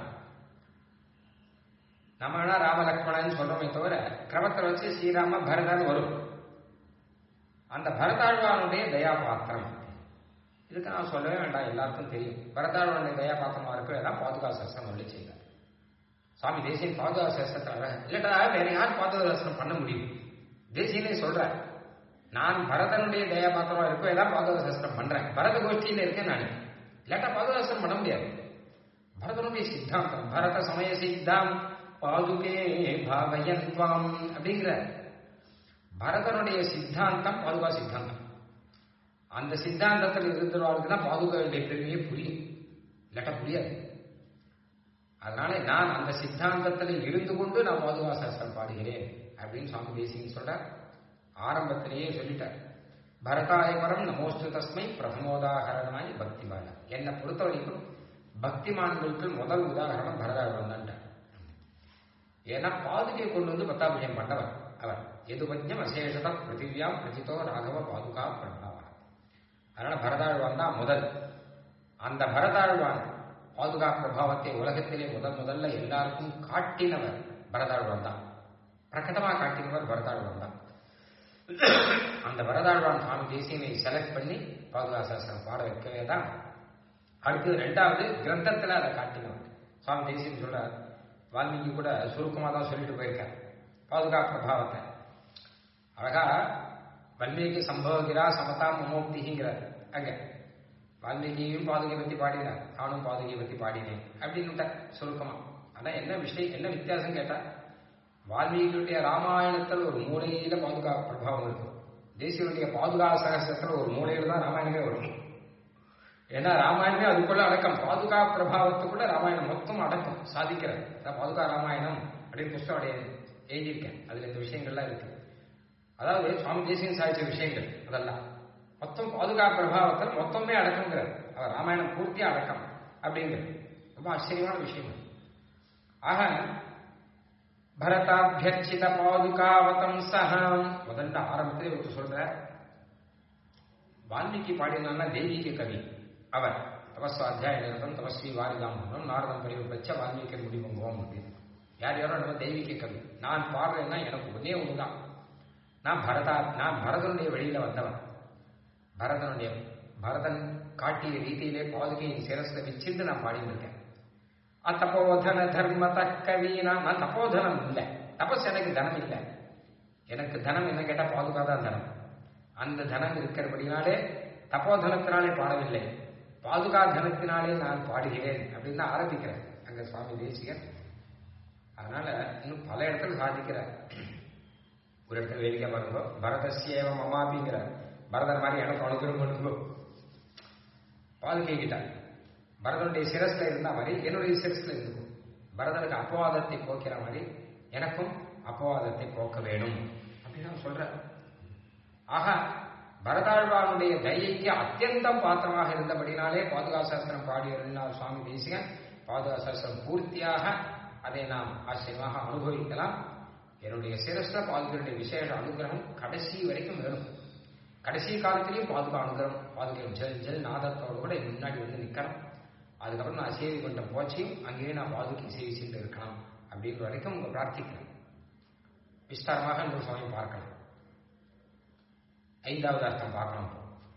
நம்ம வேணா ராமலக்ஷ்மணன் சொல்றோமே தவிர கிரமத்தில் வச்சு ஸ்ரீராம பரதன் வரும் அந்த பரதாழ்வானுடைய தயாபாத்திரம் இதுக்கு நான் சொல்லவே வேண்டாம் எல்லாருக்கும் தெரியும் பரதாழ்வானுடைய தயாபாத்திரமா இருக்கும் எல்லாம் பாதுகா சாஸ்திரம் சொல்லி செய்தார் சுவாமி தேசியன் பாதுகா சாஸ்திரத்தில் இல்லட்டா வேற யார் பாதுகா சாஸ்திரம் பண்ண முடியும் தேசியனே சொல்ற நான் பரதனுடைய தயாபாத்திரமா இருக்கும் எல்லாம் பாதுகா சாஸ்திரம் பண்றேன் பரத கோஷ்டியில இருக்கேன் நான் இல்லாட்டா பாதுகா சாஸ்திரம் பண்ண முடியாது பரதனுடைய சித்தாந்தம் பரத சமய சித்தாம் பாதுகே பாவயத்வாம் அப்படிங்கிற பரதனுடைய சித்தாந்தம் பாதுகா சித்தாந்தம் அந்த சித்தாந்தத்தில் இருக்கிறவர்களுக்கு தான் பாதுகாவுடைய பெருமையே புரியும் இல்லாட்டா புரியாது அதனால நான் அந்த சித்தாந்தத்தில் இருந்து கொண்டு நான் பாதுகா சாஸ்திரம் பாடுகிறேன் அப்படின்னு சுவாமி தேசின்னு சொல்ற ஆரம்பத்திலேயே சொல்லிட்டார் பரதாயபரம் நமோஸ்து தஸ்மை பிரதமோதாகரணமாய் பக்திவான என்னை பொறுத்த வரைக்கும் பக்திமான்களுக்கு முதல் உதாரணம் பரதாழ்வன் தான் ஏன்னா பாதுகையை கொண்டு வந்து பத்தாபிஷேகம் பண்ணவர் அவர் எதுபஜ்யம் அசேஷத பிருத்திவியாம் பிரதிதோ ராகவ பாதுகா பிரபாவா அதனால பரதாழ்வான் தான் முதல் அந்த பரதாழ்வான் பாதுகா பிரபாவத்தை உலகத்திலே முதல் முதல்ல எல்லாருக்கும் காட்டினவர் பரதாழ்வான் தான் பிரகடமா காட்டினவர் பரதாழ்வான் தான் அந்த பரதாழ்வான் சுவாமி தேசியனை செலக்ட் பண்ணி பாதுகா சாஸ்திரம் பாட வைக்கவே தான் அடுத்தது ரெண்டாவது கிரந்தத்துல அதை காட்டினவர் சுவாமி தேசியன் சொல்றார் வால்மீகி கூட சுருக்கமாக தான் சொல்லிட்டு போயிருக்கார் பாதுகா பிரபாவத்தை அழகா வல்மீகி சம்பவகிரா சமதா மமோக்திங்கிறார் அங்க வால்மீகியும் பாதுகை பத்தி பாடினார் நானும் பாதுகை பத்தி பாடினேன் அப்படின்னு சுருக்கமா ஆனா என்ன விஷயம் என்ன வித்தியாசம் கேட்டா வால்மீகியுடைய ராமாயணத்தில் ஒரு மூலையில பாதுகா பிரபாவம் இருக்கும் தேசியனுடைய பாதுகா சகசத்துல ஒரு மூலையில தான் ராமாயணமே வரும் ஏன்னா ராமாயணமே அதுக்குள்ள அடக்கம் பாதுகா பிரபாவத்துக்குள்ள ராமாயணம் மொத்தம் அடக்கம் சாதிக்கிறார் அதான் பாதுகா ராமாயணம் அப்படின்னு புஸ்தகம் அடைய எழுதியிருக்கேன் அதுல இந்த விஷயங்கள்லாம் இருக்கு அதாவது சுவாமி தேசியம் சாதிச்ச விஷயங்கள் அதெல்லாம் மொத்தம் பாதுகா பிரபாவத்தில் மொத்தமே அடக்கங்கிறார் அவர் ராமாயணம் பூர்த்தியா அடக்கம் அப்படிங்கிறது ரொம்ப ஆச்சரியமான விஷயம் ஆக பரதாபியர்ச்சித பாதுகாவதம் சகம் முதல்ல ஆரம்பத்திலே ஒருத்தர் சொல்ற வால்மீகி பாடினான்னா தெய்வீக கவி அவர் தபஸ்வாத்தியாய நிரதம் தபஸ்வி வாரிதாமம் நாரதம் பரிவச்ச வால்மீகி முடிவங்குவோம் அப்படின்னு யார் யாரோ நம்ம தெய்வீக கவி நான் பாடுறேன்னா எனக்கு ஒன்னே ஒண்ணுதான் நான் பரதா நான் பரதனுடைய வழியில வந்தவன் பரதனுடைய பரதன் காட்டிய ரீதியிலே பாதுகையின் சிரஸ்ல வச்சிருந்து நான் பாடிட்டு இருக்கேன் அத்தபோதன தர்ம தக்கவீனா நான் தப்போதனம் இல்லை தபஸ் எனக்கு தனம் இல்லை எனக்கு தனம் என்ன கேட்டா பாதுகா தான் தனம் அந்த தனம் இருக்கிறபடினாலே தப்போதனத்தினாலே பாடவில்லை பாதுகா தனத்தினாலே நான் பாடுகிறேன் அப்படின்னு தான் ஆரம்பிக்கிறேன் அங்க சுவாமி தேசிகன் அதனால இன்னும் பல இடத்துல சாதிக்கிறார் ஒரு இடத்துல வேடிக்கை பாருங்க பரதசியேவ மமாபிங்கிற பரதன் மாதிரி எனக்கு அனுகிரம் பண்ணுங்க பாதுகை கிட்ட பரதனுடைய சிரஸ்ல இருந்த மாதிரி என்னுடைய சிரஸ்ல இருக்கும் பரதனுக்கு அப்பவாதத்தை போக்கிற மாதிரி எனக்கும் அப்பவாதத்தை போக்க வேணும் அப்படின்னு சொல்ற ஆக பரதாழ்வானுடைய தயைக்கு அத்தியந்தம் பாத்திரமாக இருந்தபடினாலே பாதுகா சாஸ்திரம் பாடியிருந்தார் சுவாமி தேசிகன் பாதுகா சாஸ்திரம் பூர்த்தியாக அதை நாம் ஆச்சரியமாக அனுபவிக்கலாம் என்னுடைய சிரஸ்ல பாதுகையுடைய விசேஷ அனுகிரகம் கடைசி வரைக்கும் வேணும் கடைசி காலத்திலையும் பாதுகா அனுகிரகம் பாதுகை ஜல் ஜல் நாதத்தோடு கூட முன்னாடி வந்து நிற்கணும் அதுக்கப்புறம் நான் சேவை கொண்ட போச்சையும் அங்கேயே நான் பாதுகை சேவிச்சுட்டு இருக்கணும் அப்படின்னு வரைக்கும் உங்க பிரார்த்திக்கிறேன் விஸ்தாரமாக இந்த சுவாமி பார்க்கலாம் ஐந்தாவது அர்த்தம் பார்க்கணும்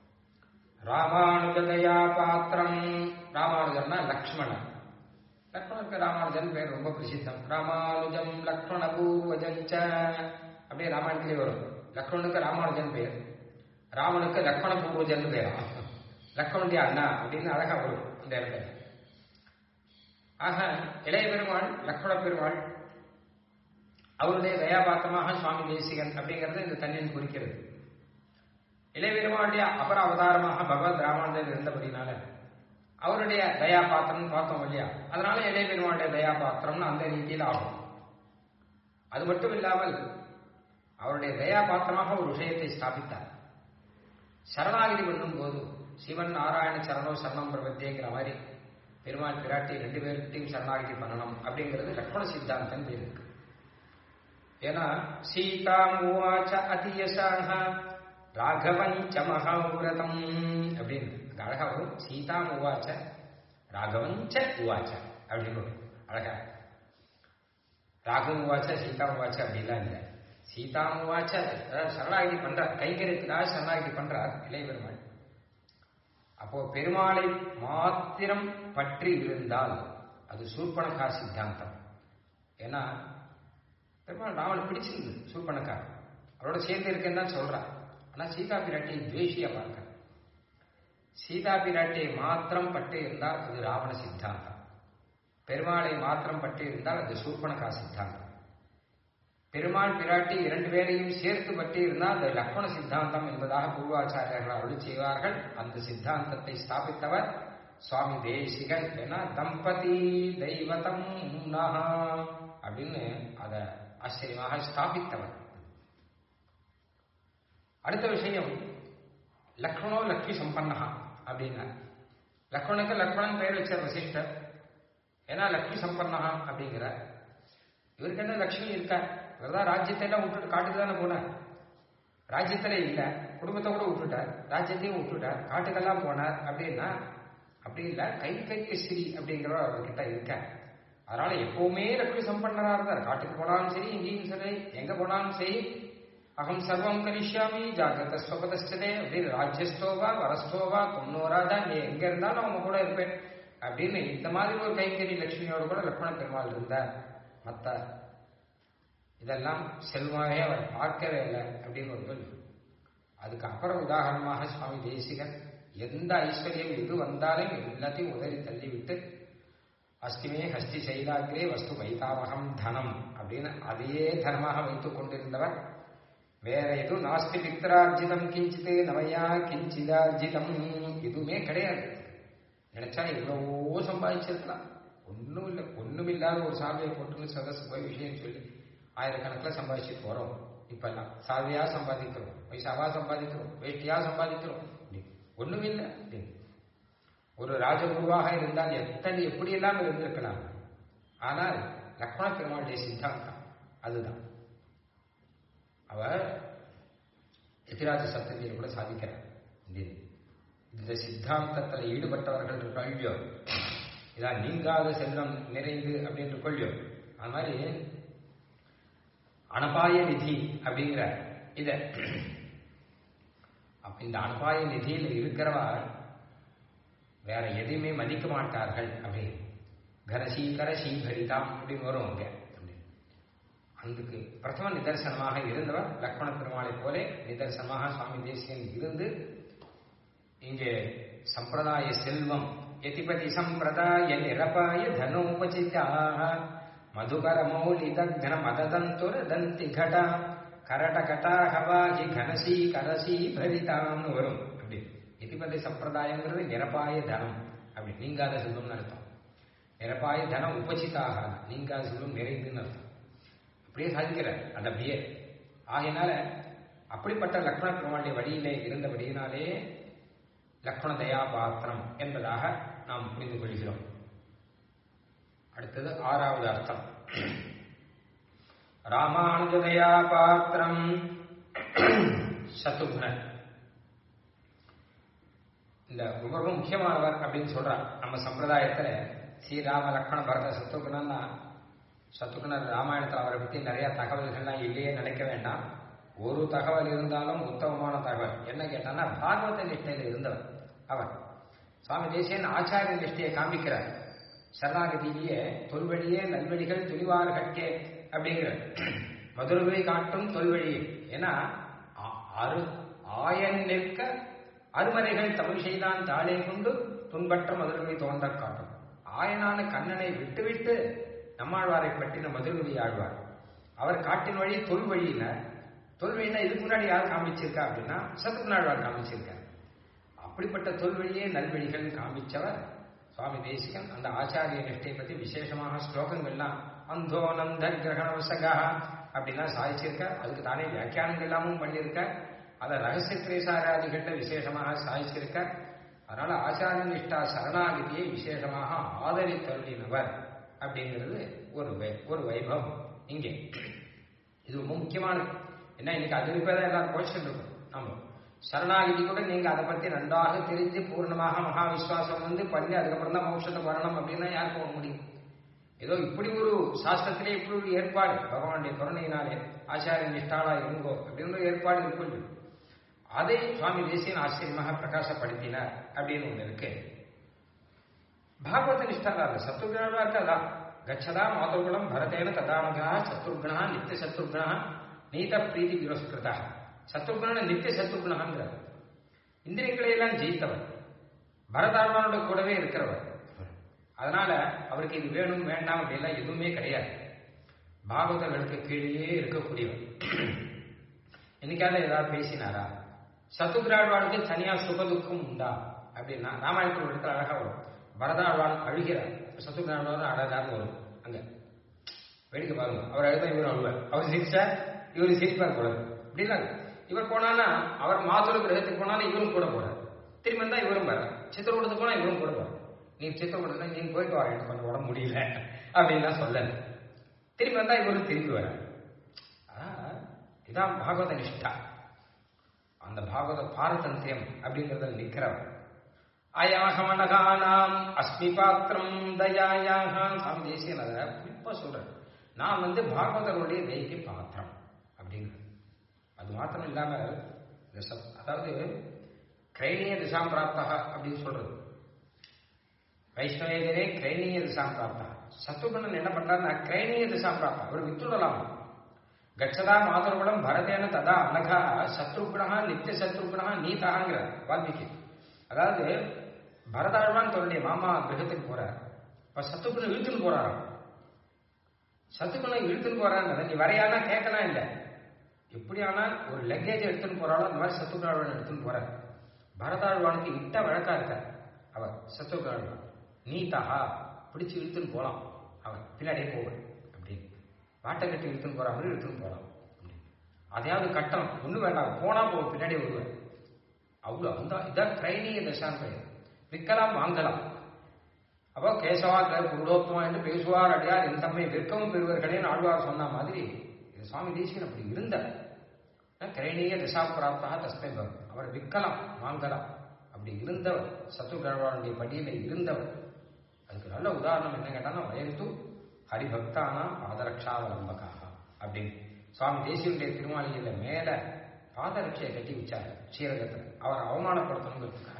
ராமானுஜதயா பாத்திரம் ராமானுஜர்னா லக்ஷ்மணன் லக்ஷ்மணனுக்கு ராமானுஜன் பேர் ரொம்ப பிரசித்தம் ராமானுஜம் லக்ஷ்மண பூர்வஜஞ்ச அப்படியே ராமாயணத்திலே வரும் லக்ஷ்மணனுக்கு ராமானுஜன் பேர் ராமனுக்கு லக்ஷ்மண பூர்வஜன் பேரா லக்ஷ்மணுடைய அண்ணா அப்படின்னு அழகா வரும் இந்த இடத்துல ஆக இளைய பெருமாள் லக்ஷ்மண பெருமாள் அவருடைய தயாபாத்திரமாக சுவாமி தேசிகன் அப்படிங்கிறது இந்த தண்ணியன் குறிக்கிறது இளைய பெருமாளுடைய அபர அவதாரமாக பகவத் ராமானுஜன் இருந்தபடினால அவருடைய தயாபாத்திரம் பார்த்தோம் இல்லையா அதனால இளைய பெருமாளுடைய தயாபாத்திரம்னு அந்த ரீதியில் ஆகும் அது மட்டும் இல்லாமல் அவருடைய தயாபாத்திரமாக ஒரு விஷயத்தை ஸ்தாபித்தார் சரணாகிதி பண்ணும் போது சிவன் நாராயண சரணோ சரணம் பிரபத்தியங்கிற மாதிரி பெருமாள் பிராட்டி ரெண்டு பேர்கிட்டையும் சரணாகிதி பண்ணணும் அப்படிங்கிறது லக்ஷ்மண சித்தாந்தம் பேர் இருக்கு ஏன்னா சீதா மூவாச்ச அதியசாக ராகவஞ்ச மகாவிரதம் அப்படின்னு அங்க அழகா வரும் சீதா உவாச்ச ராகவஞ்ச உவாச்ச அப்படின்னு வரும் அழகா ராகம் உவாச்ச சீதா உவாச்ச அப்படிலாம் இல்லை சீதா உவாச்ச அதாவது சரணாகிதி பண்றார் கைங்கரியத்தினால சரணாகிதி பண்றார் இளைய பெருமாள் அப்போ பெருமாளை மாத்திரம் பற்றி இருந்தால் அது சூர்பணக்கா சித்தாந்தம் ஏன்னா பெருமாள் ராவணன் பிடிச்சிருந்து சூர்பணக்கா அவரோட சேர்ந்து இருக்கேன்னு தான் சொல்றான் ஆனா சீதா பிராட்டியை துவேஷியா பார்க்க சீதா பிராட்டியை மாத்திரம் பட்டு இருந்தால் அது ராவண சித்தாந்தம் பெருமாளை மாத்திரம் பட்டு இருந்தால் அது சூர்பணகா சித்தாந்தம் பெருமாள் பிராட்டி இரண்டு பேரையும் சேர்த்து பற்றி இருந்தால் அது லக்ஷ்மண சித்தாந்தம் என்பதாக பூர்வாச்சாரியர்கள் அருள் செய்வார்கள் அந்த சித்தாந்தத்தை ஸ்தாபித்தவர் சுவாமி தேசிகன் ஏன்னா தம்பதி தெய்வதம் நஹா அப்படின்னு அதை ஆச்சரியமாக ஸ்தாபித்தவர் அடுத்த விஷயம் லக்ஷ்மணோ லக்ஷ்மி சம்பன்னஹா அப்படின்னா லக்ஷ்மணுக்கு லக்ஷ்மணன் பெயர் வச்சார் வசிஷ்டர் ஏன்னா லக்ஷ்மி சம்பன்னஹா அப்படிங்கிற இவருக்கு என்ன லக்ஷ்மி இருக்கா இவர் தான் ராஜ்யத்தை எல்லாம் விட்டுட்டு காட்டுக்கு தானே போனார் ராஜ்யத்துல இல்ல குடும்பத்தை கூட விட்டுட்டார் ராஜ்யத்தையும் விட்டுட்டார் காட்டுக்கெல்லாம் போனார் அப்படின்னா அப்படி இல்ல கை கைக்கு ஸ்ரீ அப்படிங்கிறவர் அவர்கிட்ட இருக்க அதனால எப்பவுமே லக்ஷ்மி சம்பன்னரா இருந்தார் காட்டுக்கு போனாலும் சரி எங்கேயும் சரி எங்க போனாலும் சரி அகம் சர்வம் கரிஷ்யாமி ஜாகிரத ஸ்வபதஸ்டதே அப்படின்னு ராஜ்யஸ்தோவா வரஸ்தோவா பொன்னோராதா நீ எங்க இருந்தாலும் அவங்க கூட இருப்பேன் அப்படின்னு இந்த மாதிரி ஒரு கைங்கரி லட்சுமியோட கூட லக்ஷ்மண பெருமாள் இருந்தார் மத்த இதெல்லாம் செல்வாவே அவர் பார்க்கவே இல்லை அப்படின்னு ஒரு சொல்லு அதுக்கு அப்புறம் உதாரணமாக சுவாமி தேசிகன் எந்த ஐஸ்வர்யம் எது வந்தாலும் எல்லாத்தையும் உதறி தள்ளிவிட்டு அஸ்திமே ஹஸ்தி சைலாகிரே வஸ்து வைதாவகம் தனம் அப்படின்னு அதையே தனமாக வைத்துக் கொண்டிருந்தவர் வேற எதுவும் நாஸ்தி பித்ரார்ஜிதம் கிஞ்சித்து நவையா கிஞ்சிதார்ஜிதம் எதுவுமே கிடையாது நினைச்சா எவ்வளவோ சம்பாதிச்சிருக்கலாம் ஒன்றும் இல்லை ஒன்றும் இல்லாத ஒரு சாமியை போட்டுன்னு சதஸ் போய் விஷயம் சொல்லி ஆயிரக்கணக்கில் சம்பாதிச்சுட்டு வரோம் இப்பெல்லாம் சாவியா சம்பாதிக்கிறோம் பைசாவா சம்பாதிக்கிறோம் வேஷ்டியா சம்பாதிக்கிறோம் ஒன்றும் இல்லை ஒரு ராஜகுருவாக இருந்தால் எத்தனை எப்படியெல்லாம் இருந்திருக்கலாம் ஆனால் லக்ஷ்மண பெருமாளுடைய சித்தாந்தம் அதுதான் அவர் எதிராஜ சப்தத்தில் கூட சாதிக்கிறார் இந்த சித்தாந்தத்தில் ஈடுபட்டவர்கள் கல்வியோ இதான் நீங்காத செல்வம் நிறைந்து அப்படின்னு கொள்ளியோ அது மாதிரி அனபாய நிதி அப்படிங்கிற இத அப்ப இந்த அனபாய நிதியில் இருக்கிறவா வேற எதையுமே மதிக்க மாட்டார்கள் அப்படின்னு கரசி கரசி கரிதாம் அப்படின்னு வரும் அங்க அதுக்கு பிரதம நிதர்சனமாக இருந்தவர் லக்ஷ்மண பெருமாளை போல நிதர்சனமாக சுவாமி தேசியன் இருந்து இங்கே சம்பிரதாய செல்வம் எதிபதி சம்பிரதாய நிரபாய தனோபசிதாக மதுகர மௌலிதக்ன மததந்துர தந்தி கட கரட கட்டாகவாகி கனசி கரசி பரிதாம்னு வரும் அப்படி எதிபதி சம்பிரதாயங்கிறது நிரபாய தனம் அப்படி நீங்காத செல்வம்னு அர்த்தம் நிரபாய தனம் உபசிதாக நீங்காத செல்வம் நிறைந்துன்னு அர்த்தம் அப்படியே சாதிக்கிறார் அந்த அப்படியே ஆகையினால அப்படிப்பட்ட லக்ஷ்மண பெருமாளுடைய வழியிலே இருந்தபடியினாலே லக்ஷ்மண தயா பாத்திரம் என்பதாக நாம் புரிந்து கொள்கிறோம் அடுத்தது ஆறாவது அர்த்தம் ராமானுஜதயா பாத்திரம் சத்துகுணன் இந்த ரொம்ப முக்கியமானவர் அப்படின்னு சொல்றார் நம்ம சம்பிரதாயத்துல ஸ்ரீராம லக்ஷ்மண பரத சத்துகுணன்னா சத்துகுணர் ராமாயணத்தில் அவரை பற்றி நிறைய தகவல்கள்லாம் இல்லையே நினைக்க வேண்டாம் ஒரு தகவல் இருந்தாலும் உத்தமமான தகவல் என்ன கேட்டான்னா பாகவத நிஷ்டையில் இருந்தவர் அவர் சுவாமி தேசியன் ஆச்சாரிய நிஷ்டையை காமிக்கிறார் சரணாகதியிலேயே தொல்வழியே நல்வழிகள் துணிவார் கட்டே அப்படிங்கிற மதுரவை காட்டும் தொல்வழியே ஏன்னா அரு ஆயன் நிற்க அருமறைகள் தமிழ் செய்தான் தாளே கொண்டு துன்பற்ற மதுரவை தோன்ற காட்டும் ஆயனான கண்ணனை விட்டுவிட்டு நம்மாழ்வாரை பற்றின மதுரவி ஆழ்வார் அவர் காட்டின் வழி தொல் வழியில தொல்வழினா இதுக்கு முன்னாடி யார் காமிச்சிருக்கா அப்படின்னா சத்துக்குநாழ்வார் காமிச்சிருக்கார் அப்படிப்பட்ட தொல்வழியே நல்வழிகள் காமிச்சவர் சுவாமி தேசிகன் அந்த ஆச்சாரிய நிஷ்டை பற்றி விசேஷமாக ஸ்லோகங்கள்லாம் அந்தோ நந்த கிரகண வசகா அப்படிலாம் சாதிச்சிருக்கார் அதுக்கு தானே வியாக்கியானங்கள் எல்லாமும் பண்ணியிருக்கார் அதை ரகசிய திரேசாராதிகள்கிட்ட விசேஷமாக சாதிச்சிருக்கார் அதனால ஆச்சாரிய நிஷ்டா சரணாகதியை விசேஷமாக ஆதரித்தருளினவர் அப்படிங்கிறது ஒரு ஒரு வைபவம் இங்கே இது ரொம்ப முக்கியமானது ஏன்னா இன்னைக்கு அது தான் எல்லாரும் கோஷம் இருக்கும் நம்ம சரணாகிதி கூட நீங்க அதை பத்தி நன்றாக தெரிஞ்சு பூர்ணமாக மகா விசுவாசம் வந்து பண்ணி அதுக்கப்புறம் தான் மோட்சத்துக்கு வரணும் அப்படின்னா யார் போக முடியும் ஏதோ இப்படி ஒரு சாஸ்திரத்திலே இப்படி ஒரு ஏற்பாடு பகவானுடைய கருணையினாலே ஆச்சாரிய நிஷ்டாளா இருங்கோ அப்படின்னு ஒரு ஏற்பாடு இருக்கும் அதை சுவாமி தேசியன் ஆச்சரியமாக பிரகாசப்படுத்தினார் அப்படின்னு ஒண்ணு இருக்கு பாகவத நிஷ்டா சத்துருகுணா அதான் கச்சதா மாதகுலம் பரதேன ததானகா சத்ருகுணா நித்திய சத்ருகுணா நீத பிரீதி விரோஸ்கிருதா சத்ருகுணன நித்திய சத்ருகுணாங்கிறார் இந்திரியங்களை எல்லாம் ஜெயித்தவர் பரதாழ்வானோட கூடவே இருக்கிறவர் அதனால அவருக்கு இது வேணும் வேண்டாம் அப்படிலாம் எதுவுமே கிடையாது பாகவதர்களுக்கு கீழே இருக்கக்கூடியவர் என்னைக்காவது ஏதாவது பேசினாரா சத்துகிராழ்வாளுக்கு தனியா சுகதுக்கம் உண்டா அப்படின்னா ராமாயணத்தில் ஒரு இடத்துல அழகா வரும் பரதாழ்வான் அழுகிறார் சத்துகிராழ்வான் அழகான்னு வரும் அங்க வேடிக்கை பாருங்க அவர் அழுதா இவர் அழுவார் அவர் சிரிச்சா இவர் சிரிப்பார் கூட அப்படின்னா இவர் போனானா அவர் மாதுர கிரகத்துக்கு போனாலும் இவரும் கூட போறார் திரும்பி வந்தா இவரும் வர சித்திரக்கூடத்துக்கு போனா இவரும் கூட வர நீ சித்திரக்கூடத்துல நீங்க போயிட்டு வர எனக்கு கொஞ்சம் உடம்பு முடியல அப்படின்லாம் சொல்லல திரும்பி வந்தா இவரும் திரும்பி வர இதான் பாகவத நிஷ்டா அந்த பாகவத பாரதந்தியம் அப்படிங்கறத நிக்கிறவர் அயாகமனகானாம் அஸ்மி பாத்திரம் தயாயாக சாமி தேசியன் அதை குறிப்பா சொல்றேன் நான் வந்து பாகவதருடைய தெய்கி பாத்திரம் அப்படிங்கிறது அது மாத்திரம் இல்லாம அதாவது கிரைனிய திசாம் பிராப்தா அப்படின்னு சொல்றது வைஷ்ணவேதனே கிரைனிய திசாம் பிராப்தா சத்துகுணன் என்ன பண்றாருன்னா கிரைனிய திசாம் பிராப்தா அவர் வித்துடலாம் கச்சதா மாதர்குணம் பரதேன ததா அனகா சத்ருகுணா நித்திய சத்ருகுணா நீதாங்கிற வால்மீகி அதாவது பரதாழ்வான் தன்னுடைய மாமா கிரகத்துக்கு போறார் இப்ப சத்துக்குள்ள இழுத்துன்னு போறாராம் சத்துக்குள்ள இழுத்துன்னு போறான்னு நீ வரையானா கேட்கலாம் இல்லை எப்படியானால் ஒரு லக்கேஜ் எடுத்துன்னு போறாளோ அந்த மாதிரி சத்துக்குறாழ்வான் எடுத்துன்னு போறார் பரதாழ்வானுக்கு இட்ட வழக்கா இருக்கார் அவர் சத்துக்குறாழ்வான் நீதா பிடிச்சு இழுத்துன்னு போலாம் அவன் பின்னாடியே போவன் அப்படின்னு வாட்டை கட்டி இழுத்துன்னு போற மாதிரி இழுத்துன்னு போலாம் அப்படின்னு. அதையாவது கட்டணும் ஒன்றும் வேண்டாம் போனா போகும் பின்னாடியே வருவேன் அவ்வளோ அந்த இதான் கிரைனீய தசான் பெயர் விற்கலாம் வாங்கலாம் அப்போ கேசவா புருடோத்தமா என்று பேசுவார் அடியார் என் தம்மை விற்கவும் பெறுவர்களே ஆழ்வார் சொன்ன மாதிரி இது சுவாமி தேசிகன் அப்படி இருந்தார் கிரைனீய தசா பிராப்தா தஸ்மை பவன் அவர் விற்கலாம் வாங்கலாம் அப்படி இருந்தவர் சத்துகழ்வானுடைய படியில இருந்தவர் அதுக்கு நல்ல உதாரணம் என்ன கேட்டான்னா வயது ஹரிபக்தானா பாதரக்ஷாவலம்பகாக அப்படின்னு சுவாமி தேசியனுடைய திருமாளிகையில மேல பாதரட்சையை கட்டி வச்சார் ஸ்ரீரங்கத்தில் அவர் அவமானப்படுத்தணுங்கிறதுக்காக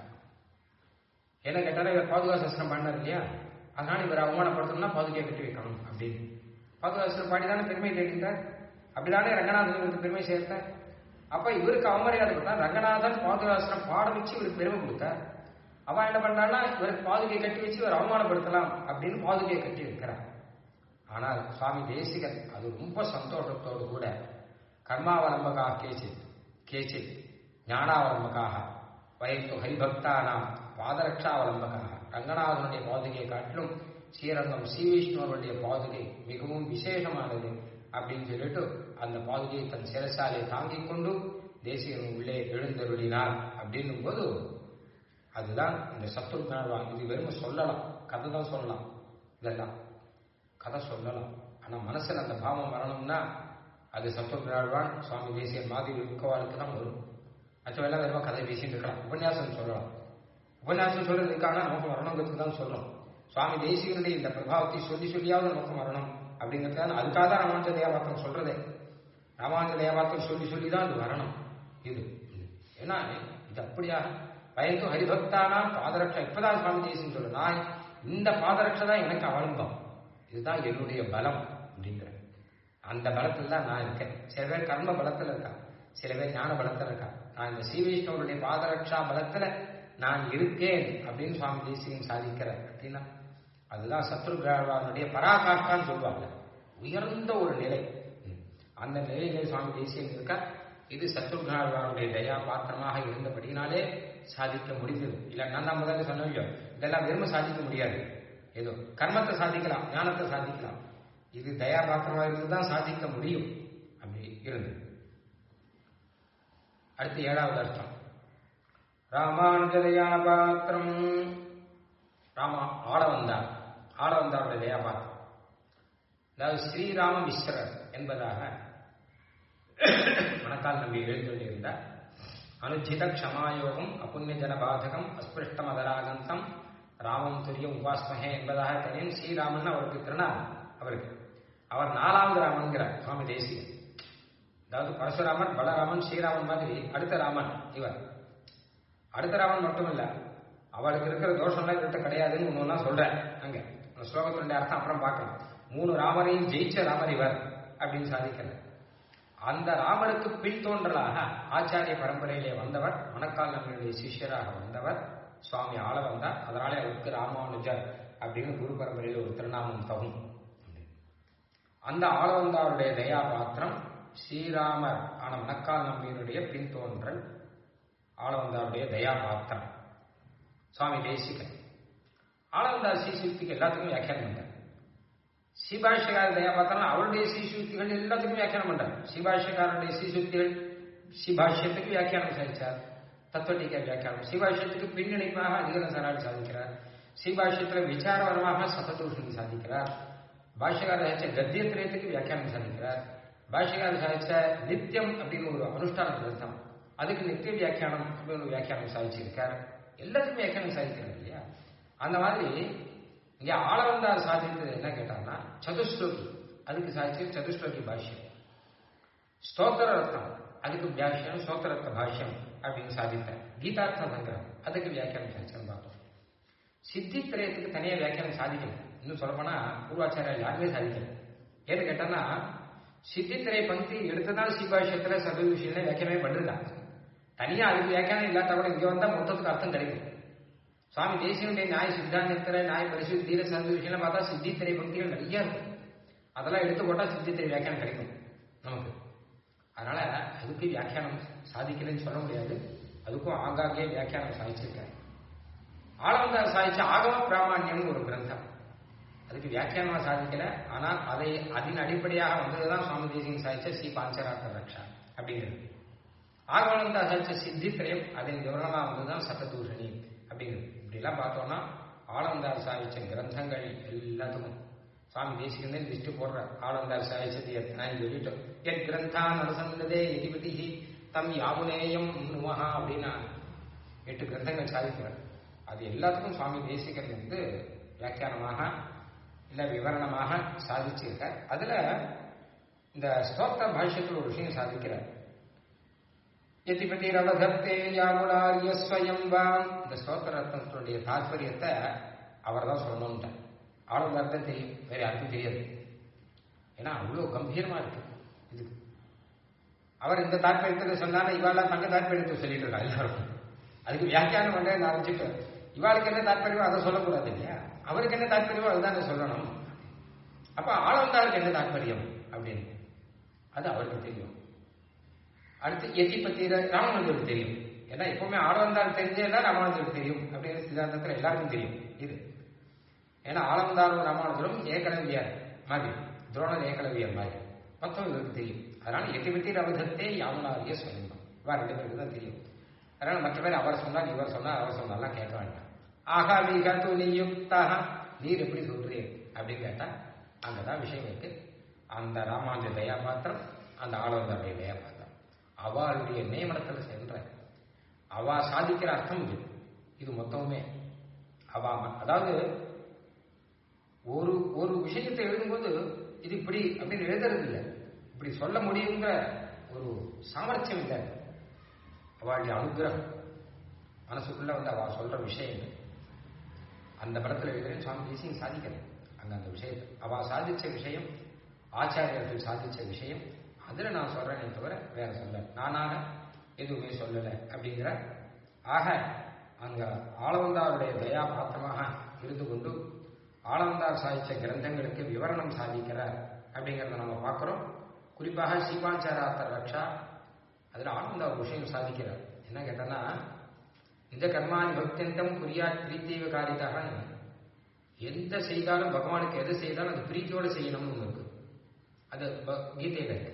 என்ன கேட்டாலும் இவர் பாதுகாசனம் பண்ணார் இல்லையா அதனால இவர் அவமானப்படுத்தணும்னா பாதுகையை கட்டி வைக்கணும் அப்படின்னு பாதுகாசனம் பாடி தானே பெருமை தேடிந்தார் அப்படிதானே ரங்கநாதன் இவருக்கு பெருமை சேர்த்தார் அப்ப இவருக்கு அவமரியாதை கொடுத்தா ரங்கநாதன் பாதுகாசனம் பாட வச்சு இவருக்கு பெருமை கொடுத்தார் அவன் என்ன பண்றான்னா இவருக்கு பாதுகை கட்டி வச்சு இவர் அவமானப்படுத்தலாம் அப்படின்னு பாதுகையை கட்டி வைக்கிறார் ஆனால் சுவாமி தேசிகன் அது ரொம்ப சந்தோஷத்தோடு கூட கர்மாவலம்பகா கேச்சித் கேச்சித் ஞானாவலம்பகாக வயத்து ஹரிபக்தானாம் பாதரக்ஷாவலம்பகாக ரங்கநாதனுடைய பாதுகையை காட்டிலும் ஸ்ரீரங்கம் ஸ்ரீ விஷ்ணுவனுடைய பாதுகை மிகவும் விசேஷமானது அப்படின்னு சொல்லிட்டு அந்த பாதுகையை தன் சிரசாலை தாங்கிக் கொண்டு தேசியன் உள்ளே எழுந்தருளினார் அப்படின்னும் போது அதுதான் இந்த சத்ருக்னாழ்வான் இது வெறும் சொல்லலாம் கதை தான் சொல்லலாம் இதெல்லாம் கதை சொல்லலாம் ஆனா மனசுல அந்த பாவம் வரணும்னா அது சத்ருக்னாழ்வான் சுவாமி தேசியன் மாதிரி இருக்கவாளுக்கு தான் வரும் மற்றவெல்லாம் வெறும் கதை பேசிட்டு இருக்கலாம் உபன்யாசம் சொல்லலாம் உபன்யாசம் சொல்றதுக்கான நமக்கு வரணுங்கிறதுக்கு தான் சொல்லணும் சுவாமி தேசிகனுடைய இந்த பிரபாவத்தை சொல்லி சொல்லியாவது நமக்கு வரணும் அப்படிங்கிறதுக்காக அதுக்காக தான் ராமானுஜ தேவாத்திரம் சொல்றதே ராமானுஜ தேவாத்திரம் சொல்லி சொல்லி தான் அது வரணும் இது ஏன்னா இது அப்படியாக பயந்து ஹரிபக்தானா பாதரட்சா இப்பதான் சுவாமி தேசியம் சொல்ல நான் இந்த பாதரட்சை தான் எனக்கு அவலம்பம் இதுதான் என்னுடைய பலம் அப்படிங்கிற அந்த பலத்தில் தான் நான் இருக்கேன் சில பேர் கர்ம பலத்தில் இருக்கா சில பேர் ஞான பலத்தில் இருக்கா நான் இந்த ஸ்ரீ வைஷ்ணவருடைய பாதரட்சா பலத்துல நான் இருக்கேன் அப்படின்னு சுவாமி தேசியம் சாதிக்கிறார் அப்படின்னா அதுதான் சத்ருகிராவானுடைய பராகாஷ்டான்னு சொல்லுவாங்க உயர்ந்த ஒரு நிலை அந்த நிலையிலே சுவாமி தேசியம் இருக்கா இது சத்ருகாழ்வாருடைய தயா பாத்திரமாக இருந்தபடினாலே சாதிக்க முடிந்தது இல்ல நான் தான் முதல்ல சொன்னோம் இதெல்லாம் வெறும் சாதிக்க முடியாது ஏதோ கர்மத்தை சாதிக்கலாம் ஞானத்தை சாதிக்கலாம் இது தயா பாத்திரமாக இருந்து தான் சாதிக்க முடியும் அப்படி இருந்தது அடுத்து ஏழாவது அர்த்தம் ராமானுஜதயான பாத்திரம் ராமா ஆள வந்தார் ஆள வந்தாருடைய தயா பாத்திரம் அதாவது ஸ்ரீராம மிஸ்ரர் என்பதாக மணக்கால் நம்பி எழுந்தொண்டிருந்தார் அனுஜித க்ஷமாயோகம் அப்புண்ணிய ஜனபாதகம் அஸ்பிருஷ்ட மதராகந்தம் ராமம் துரியம் உபாஸ்மகே என்பதாக தெரியும் ஸ்ரீராமன் அவருக்கு திருநாள் அவருக்கு அவர் நாலாவது ராமன்கிறார் சுவாமி தேசியன் அதாவது பரசுராமன் பலராமன் ஸ்ரீராமன் மாதிரி அடுத்த ராமன் இவர் அடுத்த ராமன் மட்டுமல்ல அவருக்கு இருக்கிற தோஷம்லாம் இவர்கிட்ட கிடையாதுன்னு ஒன்று ஒன்றா சொல்றேன் அங்க அந்த ஸ்லோகத்தினுடைய அர்த்தம் அப்புறம் பார்க்கலாம் மூணு ராமரையும் ஜெயிச்ச ராமர் இவர் அப்படின்னு சாதிக்கிறார் அந்த ராமருக்கு பின்தோன்றலாக ஆச்சாரிய பரம்பரையிலே வந்தவர் மணக்கால் நம்பியுடைய சிஷ்யராக வந்தவர் சுவாமி ஆள வந்தார் அதனாலே அவருக்கு ராமானுஜர் அப்படின்னு குரு பரம்பரையில் ஒரு திருநாமம் தகும் அந்த ஆளவந்தாருடைய தயா பாத்திரம் ஸ்ரீராமர் ஆன மணக்கால் நம்பியினுடைய பின்தோன்றல் ஆளவந்தாருடைய தயா பாத்திரம் சுவாமி தேசிகன் ஆளவந்தார் ஸ்ரீசுக்திக்கு எல்லாத்துக்கும் வியாக்கியானம் பண்றார் ஸ்ரீபாஷ்யக்கார தயா பார்த்தா அவருடைய ஸ்ரீசுக்திகள் எல்லாத்துக்கும் வியாக்கியானம் பண்றார் ஸ்ரீபாஷ்யக்காரருடைய ஸ்ரீசுக்திகள் ஸ்ரீபாஷ்யத்துக்கு வியாக்கியானம் சாதிச்சார் தத்துவட்டிக்க வியாக்கியானம் ஸ்ரீபாஷ்யத்துக்கு பின்னணிப்பாக அதிகர சரால் சாதிக்கிறார் ஸ்ரீபாஷ்யத்துல விசாரவரமாக சததூஷணி சாதிக்கிறார் பாஷ்யக்கார சாதிச்ச கத்தியத்திரயத்துக்கு வியாக்கியானம் சாதிக்கிறார் பாஷ்யக்கார சாதிச்ச நித்தியம் அப்படின்னு ஒரு அனுஷ்டான கிரந்தம் அதுக்கு நித்திய வியாக்கியானம் அப்படின்னு ஒரு வியாக்கியானம் சாதிச்சிருக்கார் எல்லாத்துக்கும் வியாக்கியானம் சாதிக்கிறார் இல்லையா அந்த மாதிரி இங்க ஆளவந்தார் சாதித்தது என்ன கேட்டாங்கன்னா சதுஸ்லோகி அதுக்கு சாதிச்சு சதுஸ்லோகி பாஷ்யம் ஸ்தோத்திர ரத்னம் அதுக்கு வியாக்கியம் ஸ்தோத்திரத்த பாஷ்யம் அப்படின்னு சாதித்தார் கீதார்த்த சங்கிரம் அதுக்கு வியாக்கியானம் சாதிச்சேன்னு பார்த்தோம் சித்தித்திரயத்துக்கு தனியாக வியாக்கியானம் சாதிக்கல இன்னும் சொல்லப்போனா பூர்வாச்சாரியால் யாருமே சாதிக்கல ஏன்னு கேட்டோம்னா சித்தித்திரை பங்கி எடுத்துதான் சிபாஷ்யத்துல சபை விஷயத்துல வியாக்கியமே பண்ணிருக்காங்க தனியா அதுக்கு வியாக்கியானம் இல்லாத கூட இங்க வந்தா மொத்தத்துக்கு அர்த்தம் கிடைக்கும் சுவாமி தேசியனுடைய நியாய சித்தாந்தத்துல நியாய பரிசுத்தி தீர சார்ந்த விஷயம் பார்த்தா சித்தித்திரை பக்திகள் நிறைய இருக்கும் அதெல்லாம் எடுத்து போட்டா சித்தித்திரை வியாக்கியானம் கிடைக்கும் நமக்கு அதனால அதுக்கு வியாக்கியானம் சாதிக்கலன்னு சொல்ல முடியாது அதுக்கும் ஆங்காங்கே வியாக்கியானம் சாதிச்சிருக்காரு ஆளவந்தார் சாதிச்ச ஆகம பிராமணியம் ஒரு கிரந்தம் அதுக்கு வியாக்கியானமா சாதிக்கல ஆனால் அதை அதன் அடிப்படையாக வந்ததுதான் சுவாமி தேசியம் சாதிச்ச ஸ்ரீ பாஞ்சராத்த ரக்ஷா அப்படிங்கிறது ஆகவனந்தா சாதிச்ச சித்தித்திரயம் அதன் விவரணமா வந்ததுதான் சத்ததூஷணி அப்படிங்கிறது இப்படிலாம் பார்த்தோம்னா ஆளவந்தார் சாதிச்ச கிரந்தங்கள் எல்லாத்துக்கும் சுவாமி தேசிகன் லிஸ்ட் போடுற ஆளவந்தார் சாதிச்சது எத்தனை சொல்லிட்டோம் என் கிரந்தான் அனுசந்ததே எதிபதி தம் யாமுனேயம் நுமஹா அப்படின்னா எட்டு கிரந்தங்கள் சாதிக்கிறார் அது எல்லாத்துக்கும் சுவாமி தேசிகன் வந்து வியாக்கியானமாக இல்ல விவரணமாக சாதிச்சிருக்கார் அதுல இந்த ஸ்தோத்திர பாஷ்யத்தில் ஒரு விஷயம் சாதிக்கிறார் எதிபதி ரவதத்தே யாமுனாரிய ஸ்வயம்பாம் இந்த ஸ்தோத்திர ரத்னத்தினுடைய தாற்பயத்தை அவர் தான் சொல்லணும்ட்டார் ஆளுநர் தான் தெரியும் வேற யாருக்கும் தெரியாது ஏன்னா அவ்வளோ கம்பீரமா இருக்கு இதுக்கு அவர் இந்த தாற்பயத்தில் சொன்னாலும் இவாளெல்லாம் தங்க தாற்பயத்தை சொல்லிட்டு இருக்கா எல்லாரும் அதுக்கு வியாக்கியானம் பண்றேன்னு ஆரம்பிச்சுட்டு இவாளுக்கு என்ன தாற்பயமோ அதை சொல்லக்கூடாது இல்லையா அவருக்கு என்ன தாற்பயமோ அதுதான் சொல்லணும் அப்ப ஆளவந்தாருக்கு என்ன தாற்பயம் அப்படின்னு அது அவருக்கு தெரியும் அடுத்து எத்தி பத்தி ராமானுஜருக்கு தெரியும் ஏன்னா எப்பவுமே ஆளவந்தார் தெரிஞ்சேன்னா ராமானுஜருக்கு தெரியும் அப்படின்னு சித்தாந்தத்தில் எல்லாருக்கும் தெரியும் இது ஏன்னா ஆளவந்தாரும் ராமானுஜரும் ஏகலவியார் மாதிரி துரோணர் ஏகலவியர் மாதிரி மொத்தம் இவருக்கு தெரியும் அதனால எட்டி பத்தி ரவதத்தே யாமுனாரிய சொல்லணும் இவா ரெண்டு பேருக்கு தான் தெரியும் அதனால மற்ற பேர் அவர் சொன்னார் இவர் சொன்னார் அவர் சொன்னார்லாம் கேட்க வேண்டாம் ஆகா வீகா து நியுக்தாக நீர் எப்படி சொல்றீர் அப்படின்னு கேட்டா அங்கதான் விஷயம் இருக்கு அந்த ராமானுஜ தயாபாத்திரம் அந்த ஆளவந்தாருடைய தயாபாத்திரம் அவளுடைய நியமனத்தில் சென்ற அவா சாதிக்கிற அர்த்தம் இது இது மொத்தமுமே அவா அதாவது ஒரு ஒரு விஷயத்தை எழுதும்போது இது இப்படி அப்படின்னு எழுதுறது இல்லை இப்படி சொல்ல முடியுங்கிற ஒரு சாமர்த்தியம் இல்லை அவளுடைய அனுகிரகம் மனசுக்குள்ள வந்து அவ சொல்ற விஷயங்கள் அந்த படத்துல எழுதுறேன் சுவாமி தேசியம் சாதிக்கிறேன் அங்க அந்த விஷயத்தை அவ சாதிச்ச விஷயம் ஆச்சாரியர்கள் சாதிச்ச விஷயம் அதுல நான் சொல்றேனே தவிர வேற சொல்ல நானாக எதுவுமே சொல்லல அப்படிங்கிற ஆக அங்க ஆளவந்தாருடைய தயா பாத்திரமாக இருந்து கொண்டு ஆளவந்தார் சாதிச்ச கிரந்தங்களுக்கு விவரணம் சாதிக்கிறார் அப்படிங்கிறத நம்ம பார்க்கிறோம் குறிப்பாக சீபாச்சாராத்தர் ரக்ஷா அதுல ஆனந்தா ஒரு விஷயம் சாதிக்கிறார் என்ன கேட்டனா இந்த கர்மானி பக்தியந்தம் குறியா பிரீத்தீவ காரிதாக எந்த செய்தாலும் பகவானுக்கு எது செய்தாலும் அது பிரீத்தியோட செய்யணும்னு ஒன்று இருக்கு அது கீதையில இருக்கு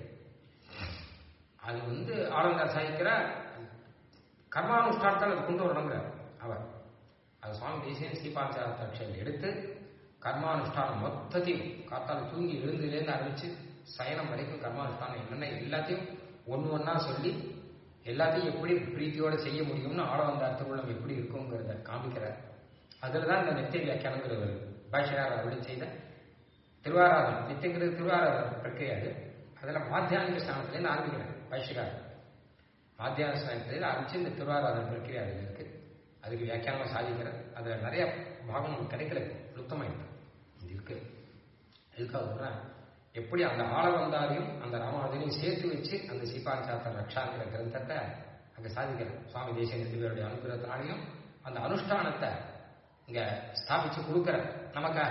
அது வந்து ஆனந்தார் சாதிக்கிற கர்மானுஷ்டானத்தால் அது கொண்டு வரணுங்கிறார் அவர் அது சுவாமி தேசியன் ஸ்ரீபாச்சாரத்தாட்சியில் எடுத்து கர்மானுஷ்டானம் மொத்தத்தையும் காத்தால் தூங்கி எழுந்துலேருந்து ஆரம்பிச்சு சயனம் வரைக்கும் கர்மானுஷ்டானம் என்னென்ன எல்லாத்தையும் ஒன்று ஒன்றா சொல்லி எல்லாத்தையும் எப்படி பிரீத்தியோட செய்ய முடியும்னு ஆள வந்த திருவுள்ளம் எப்படி இருக்குங்கிறத காமிக்கிறார் அதில் தான் இந்த நித்திய வியாக்கியானங்கிறது வருது பாஷியார் அருளி செய்த திருவாராதனம் நித்தியங்கிறது திருவாராதனம் பிரக்கியாது அதில் மாத்தியானிக ஸ்தானத்துலேருந்து ஆரம்பிக்கிறேன் பாஷிகார் மாத்தியான ஸ்தானத்துலேருந்து ஆரம்பிச்சு இந்த திருவாராதன பிரக்கிரியா அதில் இருக்கு அதுக்கு வியாக்கியானமாக சாதிக்கிறார் அதில் நிறைய பாகம் நமக்கு கிடைக்கல லுப்தமாயிருக்கு இது இருக்கு எதுக்காக சொல்கிறேன் எப்படி அந்த ஆள வந்தாரையும் அந்த ராமானுஜனையும் சேர்த்து வச்சு அந்த சீபாச்சாத்த ரக்ஷாங்கிற கிரந்தத்தை அங்க சாதிக்கிறார் சுவாமி தேசிய ரெண்டு பேருடைய அனுகிரகத்தினாலையும் அந்த அனுஷ்டானத்தை இங்க ஸ்தாபிச்சு கொடுக்கிற நமக்காக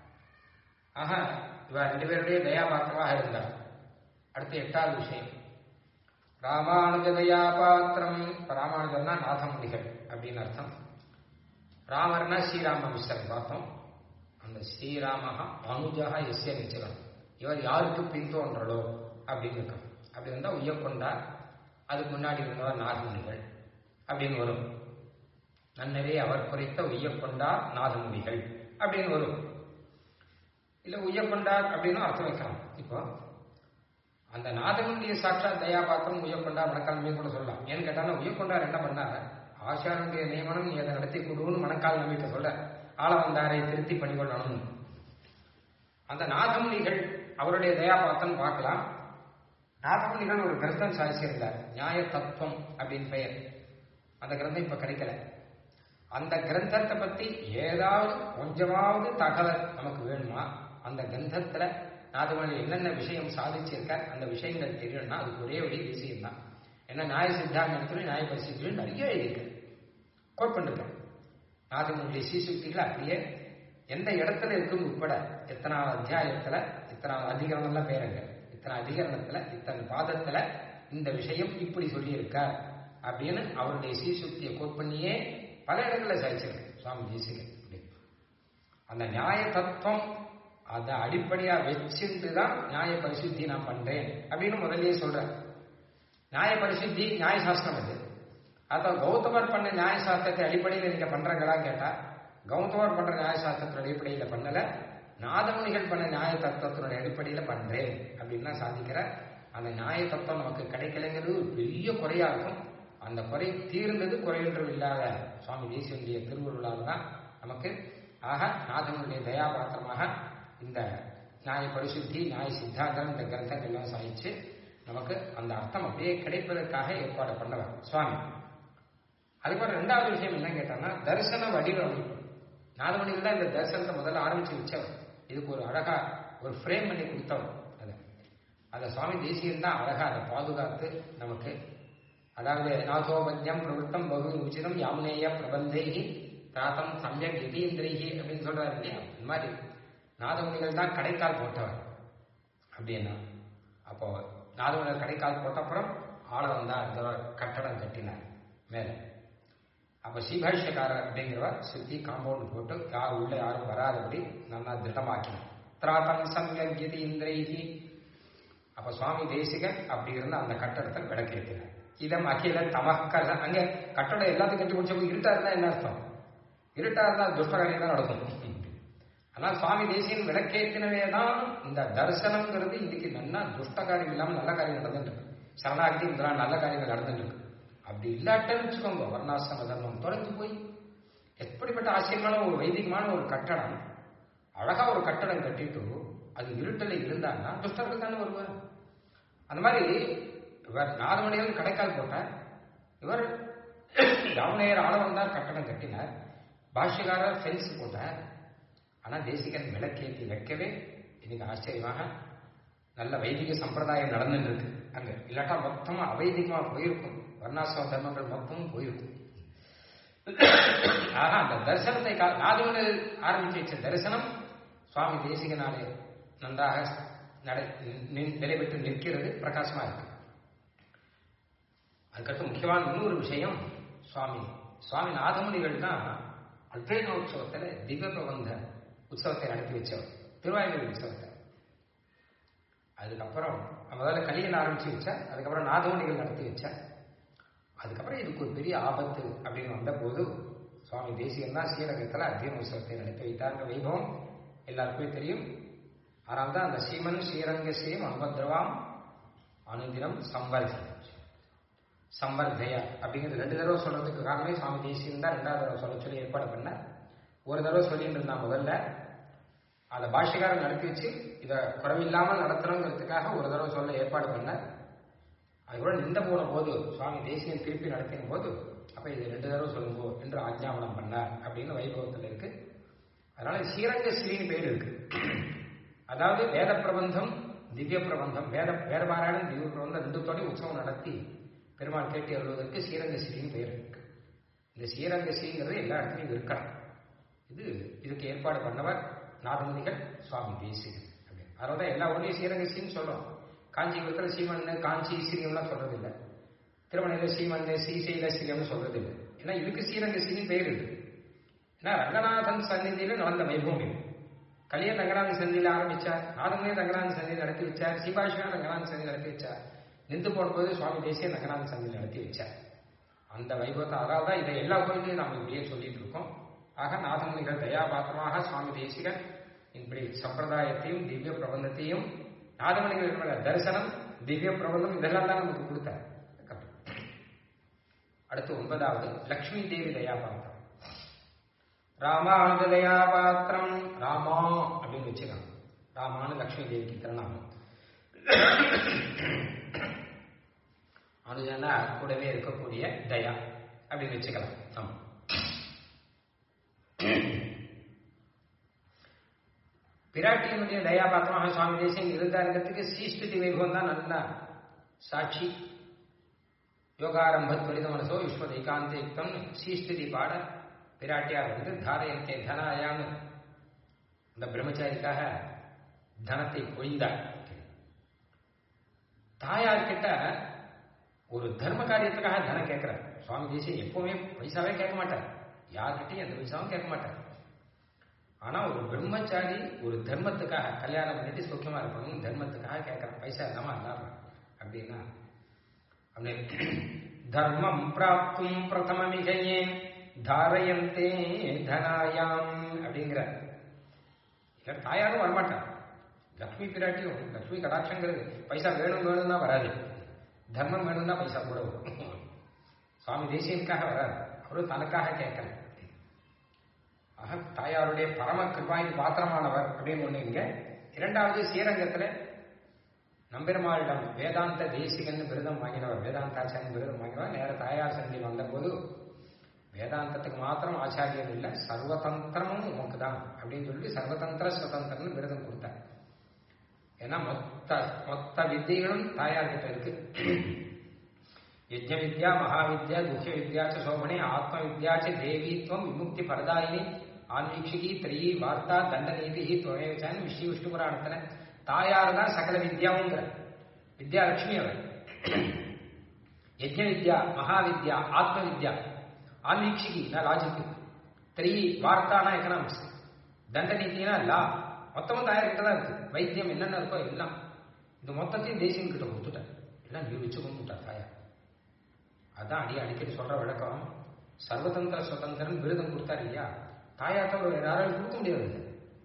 ஆக இவ ரெண்டு பேருடைய தயாபாத்திரமாக இருந்தார் அடுத்து எட்டாவது விஷயம் ராமானுஜ தயாபாத்திரம் இப்ப ராமானுஜன்னா நாதமுடிகள் அப்படின்னு அர்த்தம் ராமர்னா ஸ்ரீராம மிஸ்ரன் பார்த்தோம் அந்த ஸ்ரீராமஹா அனுஜா எஸ்ய நிச்சலம் இவர் யாருக்கு பின்தோன்றலோ அப்படின்னு இருக்கும் அப்படி இருந்தால் உய்யக்கொண்டார் அதுக்கு முன்னாடி இருந்தவர் நாகமுனிகள் அப்படின்னு வரும் நன்னரே அவர் குறைத்த உய்யக்கொண்டார் நாதமுனிகள் அப்படின்னு வரும் இல்ல உய்யக்கொண்டார் அப்படின்னு அர்த்தம் வைக்கலாம் இப்போ அந்த நாதனுடைய சாட்சாத் தயாபாத்திரம் உய்யக்கொண்டார் மணக்கால் கூட சொல்லலாம் ஏன்னு கேட்டாலும் உய்யக்கொண்டார் என்ன பண்ணார் ஆசாரனுடைய நியமனம் நீ அதை நடத்தி கொடுன்னு மணக்கால் நம்பிக்கை சொல்ல ஆள வந்தாரை திருத்தி பண்ணிக்கொள்ளணும் அந்த நாதமுனிகள் அவருடைய தயாபாத்திரம் பார்க்கலாம் நாதமுனிகள் ஒரு கிரந்தம் சாதிச்சிருந்தார் நியாய தத்துவம் அப்படின்னு பெயர் அந்த கிரந்தம் இப்ப கிடைக்கல அந்த கிரந்தத்தை பத்தி ஏதாவது கொஞ்சமாவது தகவல் நமக்கு வேணுமா அந்த கிரந்தத்துல நாதமணி என்னென்ன விஷயம் சாதிச்சிருக்கார் அந்த விஷயங்கள் தெரியணும்னா அதுக்கு ஒரே வழி விஷயம் தான் ஏன்னா நியாய சித்தாந்தத்துல நியாய பரிசுத்திலும் நிறைய எழுதியிருக்கு கோட் பண்ணிருக்கேன் நாதனுடைய சீசுக்திகள் அப்படியே எந்த இடத்துல இருக்கும் உட்பட எத்தனாவது அத்தியாயத்துல இத்தனாவது அதிகரணம்லாம் பேருங்க இத்தனை அதிகரணத்துல இத்தனை பாதத்துல இந்த விஷயம் இப்படி சொல்லியிருக்கார் அப்படின்னு அவருடைய சீசுக்தியை கோட் பண்ணியே பல இடங்கள்ல சாதிச்சிருக்கு சுவாமி தேசிகன் அப்படி. அந்த நியாய தத்துவம் அதை அடிப்படையா வச்சுட்டு தான் நியாய பரிசுத்தி நான் பண்றேன் அப்படின்னு முதல்லயே சொல்றேன் நியாய பரிசுத்தி நியாயசாஸ்திரம் அது அதான் கௌதமர் பண்ண நியாயசாஸ்திரத்தை அடிப்படையில் நீங்க பண்றீங்களான்னு கேட்டா கௌதமர் பண்ற நியாயசாஸ்திரத்தின் அடிப்படையில பண்ணல நாதமுனிகள் பண்ண நியாய தத்துவத்தினுடைய அடிப்படையில பண்றேன் அப்படின்னு தான் சாதிக்கிற அந்த நியாய தத்துவம் நமக்கு கிடைக்கலைங்கிறது ஒரு பெரிய குறையா இருக்கும் அந்த குறை தீர்ந்தது குறையொன்றும் இல்லாத சுவாமி தேசியனுடைய திருவுருளால் தான் நமக்கு ஆக நாதனுடைய தயாபாத்திரமாக இந்த நியாய பரிசுத்தி நியாய சித்தாந்தம் இந்த கிரந்தங்கள்லாம் சாதிச்சு நமக்கு அந்த அர்த்தம் அப்படியே கிடைப்பதற்காக ஏற்பாடு பண்ணவர் சுவாமி அதுக்கப்புறம் ரெண்டாவது விஷயம் என்ன கேட்டாங்கன்னா தரிசன வடிவமைப்பு நாதமணிகள் தான் இந்த தரிசனத்தை முதல்ல ஆரம்பிச்சு வச்சவர் இதுக்கு ஒரு அழகா ஒரு ஃப்ரேம் பண்ணி கொடுத்தவர் அதை அதை சுவாமி தேசியன் தான் அழகா அதை பாதுகாத்து நமக்கு அதாவது நாசோபத்யம் பிரவருத்தம் பகு உச்சிதம் யாமுனேய பிரபந்தைகி தாத்தம் சமயக் யதீந்திரைகி அப்படின்னு சொல்றாரு இல்லையா இந்த மாதிரி நாதமுனிகள் தான் கடைக்கால் போட்டவர் அப்படின்னா அப்போ நாதமுனிகள் கடைக்கால் போட்டப்புறம் ஆள வந்தா இந்த கட்டடம் கட்டினார் மேலே அப்ப ஸ்ரீபாஷ்யக்காரர் அப்படிங்கிறவர் சுத்தி காம்பவுண்ட் போட்டு யார் உள்ள யாரும் வராதபடி நல்லா திடமாக்கினார் திராத்தம் சம்யதி இந்திரைகி அப்ப சுவாமி தேசிகன் அப்படி இருந்த அந்த கட்டடத்தை விளக்கேற்றினார் இதம் அகில தமக்கல அங்க கட்டடம் எல்லாத்தையும் கட்டி முடிச்சப்போ இருட்டா இருந்தா என்ன அர்த்தம் இருட்டா இருந்தா துஷ்டகாரியம் தான் நடக்கும் ஆனால் சுவாமி தேசியன் விளக்கேற்றினவே தான் இந்த தரிசனம்ங்கிறது இன்னைக்கு நல்லா துஷ்டகாரியம் இல்லாம நல்ல காரியம் நடந்துட்டு இருக்கு சரணாகதி இதெல்லாம் நல்ல காரியங்கள் நடந்துட்டு இருக்கு அப்படி இல்லாட்டன்னு வச்சுக்கோங்க வர்ணாசிரம தர்மம் தொலைஞ்சு போய் எப்படிப்பட்ட ஆச்சரியமான ஒரு வைதிகமான ஒரு கட்டடம் அழகா ஒரு கட்டடம் கட்டிட்டு அது இருட்டில் இருந்தான்னா துஷ்டர்கள் தானே வருவார் அந்த மாதிரி இவர் நாலு மணிகள் கடைக்கால் போட்டார் இவர் ராமநேயர் ஆள வந்தார் கட்டடம் கட்டினார் பாஷ்யக்காரர் ஃபென்ஸ் போட்டார் ஆனா தேசிகன் விளக்கேற்றி வைக்கவே இன்னைக்கு ஆச்சரியமாக நல்ல வைதிக சம்பிரதாயம் நடந்துட்டு இருக்கு அங்க இல்லாட்டா மொத்தமா அவைதிகமா போயிருக்கும் வர்ணாசிரம தர்மங்கள் மொத்தமும் போயிருக்கும் ஆக அந்த தரிசனத்தை நாதுமணில் ஆரம்பிச்சு வச்ச தரிசனம் சுவாமி தேசிகனாலே நன்றாக நடை நிலைபெற்று நிற்கிறது பிரகாசமா இருக்கு அதுக்கடுத்து முக்கியமான இன்னொரு விஷயம் சுவாமி சுவாமி நாதமுனிகள் தான் அத்வைத உற்சவத்துல திவ்ய பிரபந்த உற்சவத்தை நடத்தி வச்சவர் திருவாயூர் உற்சவத்தை அதுக்கப்புறம் முதல்ல கலியன் ஆரம்பிச்சு வச்சா அதுக்கப்புறம் நாதமுனிகள் நடத்தி வச்சா அதுக்கப்புறம் இதுக்கு ஒரு பெரிய ஆபத்து அப்படின்னு வந்த போது சுவாமி தேசிகன் தான் ஸ்ரீரங்கத்தில் அத்தியன உற்சவத்தை நடத்தி வைத்தாங்க வைபவம் எல்லாருக்குமே தெரியும் ஆனால் தான் அந்த ஸ்ரீமன் ஸ்ரீரங்க ஸ்ரீ மகபத்ரவாம் அனுதினம் சம்பர்தி சம்பர்தய அப்படிங்கிறது ரெண்டு தடவை சொல்றதுக்கு காரணமே சுவாமி தேசியன் தான் ரெண்டாவது தடவை சொல்ல சொல்லி ஏற்பாடு பண்ண ஒரு தடவை சொல்லிட்டு இருந்தா முதல்ல அதை பாஷ்யக்காரன் நடத்தி வச்சு இதை குறவில்லாமல் நடத்தணுங்கிறதுக்காக ஒரு தடவை சொல்ல ஏற்பாடு பண்ண அதுக்கப்புறம் நின்ற போன போது சுவாமி தேசியன் திருப்பி நடத்தின போது அப்ப இது ரெண்டு தடவை சொல்லுங்கோ என்று ஆஜ்ஞாபனம் பண்ணார் அப்படின்னு வைபவத்தில் இருக்கு அதனால ஸ்ரீரங்க ஸ்ரீன்னு பேர் இருக்கு அதாவது வேத பிரபந்தம் திவ்ய பிரபந்தம் வேத வேத பாராயணம் திவ்ய பிரபந்தம் ரெண்டுத்தோடய உற்சவம் நடத்தி பெருமாள் கேட்டு எழுதுவதற்கு ஸ்ரீரங்க ஸ்ரீன்னு பேர் இருக்கு இந்த ஸ்ரீரங்க ஸ்ரீங்கிறது எல்லா இடத்துலையும் இருக்கணும் இது இதுக்கு ஏற்பாடு பண்ணவர் நாதமுனிகள் சுவாமி தேசிகன் அப்படின்னு அதனால தான் எல்லா ஊர்லேயும் ஸ்ரீரங்க ஸ்ரீன்னு சொல்றோம் காஞ்சிபுரத்தில் சீமண்ணு காஞ்சி ஸ்ரீரம்லாம் சொல்றது இல்லை திருமணையில் சீமண்ணு ஸ்ரீசைல ஸ்ரீரம்னு சொல்றது இல்லை ஏன்னா இதுக்கு ஸ்ரீரங்க ஸ்ரீன்னு பேர் இருக்கு ஏன்னா ரங்கநாதன் சந்நிதியில நடந்த வைபவம் இது கலியன் ரங்கநாதன் சந்நிதியில் ஆரம்பிச்சார் நாதமே ரங்கநாதன் சந்நிதி நடத்தி வச்சார் சிபாஷா ரங்கநாதன் சந்நிதி நடத்தி வச்சார் நின்று போடும்போது சுவாமி தேசிய ரங்கநாதன் சந்நிதி நடத்தி வச்சார் அந்த வைபவத்தை அதாவது தான் இதை எல்லா கோயிலையும் நாம் இப்படியே சொல்லிட்டு இருக்கோம் ஆக நாதமுனிகள் தயாபாத்திரமாக சுவாமி தேசிகன் இப்படி சம்பிரதாயத்தையும் திவ்ய பிரபந்தத்தையும் நாதமணிகள் தரிசனம் திவ்ய பிரபந்தம் இதெல்லாம் தான் நமக்கு கொடுத்தார் அடுத்து ஒன்பதாவது லக்ஷ்மி தேவி தயாபாத்திரம் ராமானுஜ தயாபாத்திரம் ராமா அப்படின்னு வச்சுக்கலாம் ராமானு லக்ஷ்மி தேவிக்கு திருநாமம் அனுஜனா கூடவே இருக்கக்கூடிய தயா அப்படின்னு வச்சுக்கலாம் ஆமா பிராட்டியினுடைய தயாபாத்திரமாக சுவாமி தேசியம் இருந்தாருங்கிறதுக்கு ஸ்ரீஸ்துதி வைபவம் தான் நல்லா சாட்சி யோகாரம்ப துரித மனசோ யுஷ்மத் ஏகாந்த யுக்தம் ஸ்ரீஸ்துதி பாட பிராட்டியார் வந்து தாரையத்தை தனாயான்னு அந்த பிரம்மச்சாரிக்காக தனத்தை பொழிந்தார் தாயார் கிட்ட ஒரு தர்ம காரியத்துக்காக தனம் கேட்கிறார் சுவாமி தேசியம் எப்பவுமே பைசாவே கேட்க மாட்டார் யார்கிட்டையும் எந்த பைசாவும் கேட்க மாட்டார் ஆனா ஒரு பிரம்மச்சாரி ஒரு தர்மத்துக்காக கல்யாணம் பண்ணிட்டு சௌக்கியமா இருக்கணும் தர்மத்துக்காக கேட்கறான் பைசா இல்லாம இல்லாம அப்படின்னா அப்படி தர்மம் பிராப்தும் பிரதமமிகையே தாரயந்தே தனாயாம் அப்படிங்கிற இவர் தாயாரும் வரமாட்டான் லக்ஷ்மி பிராட்டியும் லக்ஷ்மி கடாட்சங்கிறது பைசா வேணும் வேணும்னா வராது தர்மம் வேணும்னா பைசா கூட வரும் சுவாமி தேசியனுக்காக வராது அவரும் தனக்காக கேட்கல ஆக தாயாருடைய பரம கிருபாயின் பாத்திரமானவர் அப்படின்னு ஒண்ணு இங்க இரண்டாவது ஸ்ரீரங்கத்துல நம்பெருமாளிடம் வேதாந்த தேசிகன் விருதம் வாங்கினவர் வேதாந்தாச்சாரியன் விருதம் வாங்கினவர் நேர தாயார் சந்தி வந்தபோது வேதாந்தத்துக்கு மாத்திரம் ஆச்சாரியன் இல்லை சர்வதந்திரமும் உமக்கு தான் அப்படின்னு சொல்லிட்டு சர்வதந்திர சுதந்திரம்னு விருதம் கொடுத்தார் ஏன்னா மொத்த மொத்த வித்தியங்களும் தாயார்கிட்ட இருக்கு யஜ்ஞ வித்யா மகாவித்யா துக்கிய வித்யாச்ச சோமனே ஆத்ம வித்யாச்ச தேவீத்வம் விமுக்தி பரதாயினி ஆன்வீக்ஷிகி திரையி வார்த்தா தண்டநீதி துவயவச்சான்னு விஷ்ணு விஷ்ணு புராணத்துல தாயார் தான் சகல வித்யாவுங்கிற வித்யாலட்சுமி அவர் யஜ்ஞ வித்யா மகாவித்யா ஆத்ம வித்யா ஆன்வீக்ஷிகி நான் லாஜிக்கு திரையி வார்த்தானா எக்கனாமிக்ஸ் தண்டநீதினா லா மொத்தமும் தாயார்கிட்ட தான் இருக்கு வைத்தியம் என்னென்ன இருக்கோ எல்லாம் இந்த மொத்தத்தையும் தேசியம் கிட்ட கொடுத்துட்டேன் எல்லாம் நீ வச்சு கொடுத்துட்டா தாயார் அதான் அடி அடிக்கடி சொல்ற வழக்கம் சர்வதந்திர சுதந்திரன் விருதம் கொடுத்தாரு இல்லையா தாயார் தவிர வேற யாராலும் கொடுக்க முடியாது இது.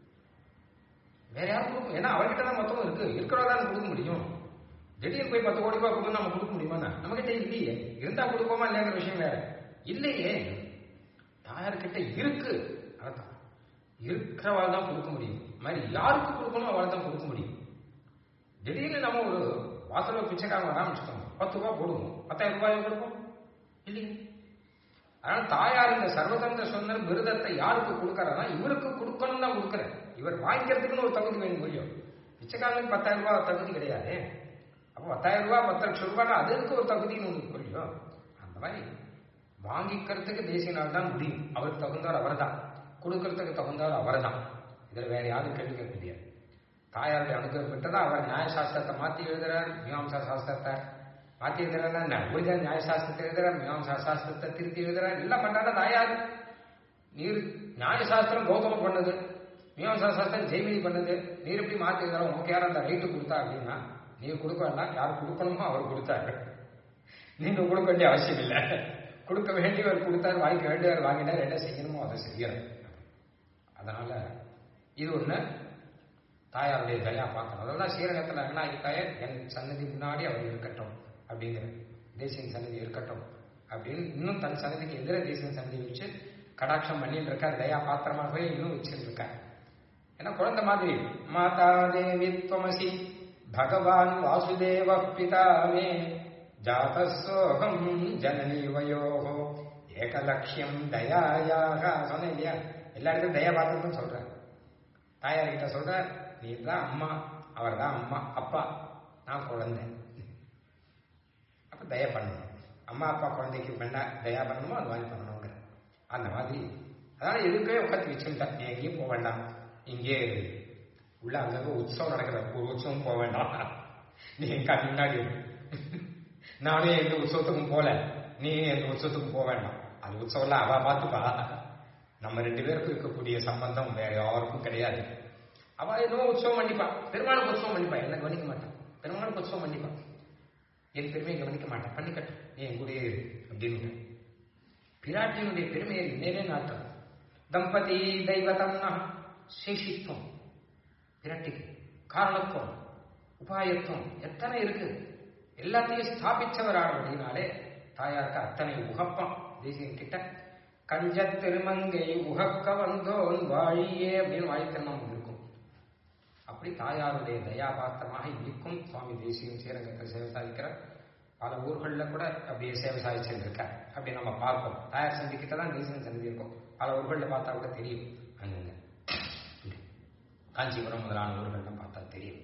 வேற யாரும் கொடுக்க ஏன்னா அவர்கிட்ட தான் மொத்தமும் இருக்கு இருக்கிறதா கொடுக்க முடியும் திடீர்னு போய் பத்து கோடி ரூபாய் கொடுக்க நம்ம கொடுக்க முடியுமா நம்ம கிட்ட இல்லையே இருந்தா கொடுப்போமா இல்லைங்கிற விஷயம் வேற இல்லையே தாயார்கிட்ட இருக்கு அதான் இருக்கிறவாள் தான் கொடுக்க முடியும் இது மாதிரி யாருக்கு கொடுக்கணும் அவளை தான் கொடுக்க முடியும் திடீர்னு நம்ம ஒரு வாசல்ல பிச்சைக்காரன் வராம வச்சுக்கோங்க பத்து ரூபாய் போடுவோம் பத்தாயிரம் ரூபாய் கொடுப்போம் இல்லைங்க அதனால தாயார் இந்த சர்வதந்திர சுதந்திர விருதத்தை யாருக்கு கொடுக்கறனா இவருக்கு கொடுக்கணும் தான் கொடுக்குறேன் இவர் வாங்கிக்கிறதுக்குன்னு ஒரு தகுதி வேணும் முடியும் பிச்சைக்காரனுக்கு பத்தாயிரம் ரூபாய் தகுதி கிடையாது அப்போ பத்தாயிரம் ரூபாய் பத்து லட்சம் ரூபாய் அதுக்கு ஒரு தகுதின்னு ஒன்று புரியும் அந்த மாதிரி வாங்கிக்கிறதுக்கு தேசியனால் தான் முடியும் அவருக்கு தகுந்தவர் அவர் தான் கொடுக்கறதுக்கு தகுந்தவர் அவர் தான் இதில் வேற யாரும் கேள்வி கேட்க முடியாது தாயாருடைய அனுகிரகம் பெற்றதான் அவர் நியாயசாஸ்திரத்தை மாற்றி எழுதுறார் மீமாம்சா சாஸ்திரத்தை மாற்றி எழுதுறாரு என்ன ஒரிஜினல் நியாயசாஸ்திரத்தை எழுதுறார் மீமாம்சா சாஸ்திரத்தை திருத்தி எழுதுறார் எல்லாம் பண்றாரு தாயார் நீர் நியாயசாஸ்திரம் கௌதமம் பண்ணது மீமாம்சா சாஸ்திரம் ஜெய்மினி பண்ணது நீர் எப்படி மாற்றி எழுதுறோம் உனக்கு யாரும் அந்த ரைட்டு கொடுத்தா அப்படின்னா நீர் கொடுக்க வேண்டாம் யார் கொடுக்கணுமோ அவர் கொடுத்தாரு நீங்க கொடுக்க வேண்டிய அவசியம் இல்லை கொடுக்க வேண்டியவர் கொடுத்தார் வாங்கிக்க வேண்டியவர் வாங்கினார் என்ன செய்யணுமோ அதை செய்யறேன் அதனால இது ஒண்ணு தாயாருடைய தயா பார்க்கணும் அதெல்லாம் ஸ்ரீரங்கத்தில் அண்ணாகி தாயார் என் சன்னதி முன்னாடி அவர் இருக்கட்டும் அப்படிங்கிற தேசியன் சன்னதி இருக்கட்டும் அப்படின்னு இன்னும் தன் சன்னதிக்கு எதிர தேசியன் சன்னதி வச்சு கடாட்சம் பண்ணிட்டு இருக்கார் தயா பாத்திரமாகவே இன்னும் வச்சுட்டு இருக்கார் ஏன்னா குழந்தை மாதிரி மாதா தேவி துவமசி பகவான் வாசுதேவ பிதாமே ஜாதசோகம் ஜனனி வயோகோ ஏகலட்சியம் தயாயாக சொன்னேன் இல்லையா எல்லா இடத்துலையும் தயா பாத்திரம்னு சொல்றேன் தாயார் கிட்ட சொல்ற நீ தான் அம்மா அவர் தான் அம்மா அப்பா நான் குழந்தை அப்ப தயா பண்ணணும் அம்மா அப்பா குழந்தைக்கு பண்ண தயா பண்ணணுமோ அது மாதிரி பண்ணணுங்கிற அந்த மாதிரி அதனால எதுக்கே உட்காந்து வச்சுக்கிட்டேன் நீ எங்கேயும் போக வேண்டாம் இங்கே இரு. உள்ள அங்க உற்சவம் நடக்கிற ஒரு உற்சவம் போக வேண்டாம் நீ எங்க கண் முன்னாடி இரு. நானே எந்த உற்சவத்துக்கும் போல நீ எந்த உற்சவத்துக்கும் போக வேண்டாம் அது உற்சவம்லாம் அவ பார்த்துப்பா நம்ம ரெண்டு பேருக்கும் இருக்கக்கூடிய சம்பந்தம் வேற யாருக்கும் கிடையாது அவ என்னமோ உற்சவம் பண்ணிப்பா பெருமாளுக்கு உற்சவம் பண்ணிப்பா என்ன கவனிக்க மாட்டான் பெருமாளுக்கு உற்சவம் பண்ணிப்பா என் பெருமையை கவனிக்க மாட்டேன் பண்ணிக்கட்டும் நீ என் கூடயே இரு அப்படின்னு பிராட்டியினுடைய பெருமையை நேரே நாட்டம் தம்பதி தெய்வதம்னா சேஷித்துவம் பிராட்டிக்கு காரணத்துவம் உபாயத்துவம் எத்தனை இருக்கு எல்லாத்தையும் ஸ்தாபிச்சவர் ஆள் அப்படின்னாலே தாயாருக்கு அத்தனை உகப்பம் தேசியம் கிட்ட கஞ்ச திருமங்கை உகக்க வந்தோன் வாழியே அப்படின்னு வாழித்திருநாமம் இருக்கும் அப்படி தாயாருடைய தயாபாத்திரமாக இன்னைக்கும் சுவாமி தேசியம் ஸ்ரீரங்கத்தில் சேவை சாதிக்கிறார் பல ஊர்களில் கூட அப்படியே சேவை சாதிச்சிருக்கார் அப்படி நம்ம பார்ப்போம் தாயார் சந்திக்கிட்ட தான் தேசியம் சந்தி இருக்கும் பல ஊர்களில் பார்த்தா கூட தெரியும் அங்கங்க காஞ்சிபுரம் முதலான ஊர்கள்லாம் பார்த்தா தெரியும்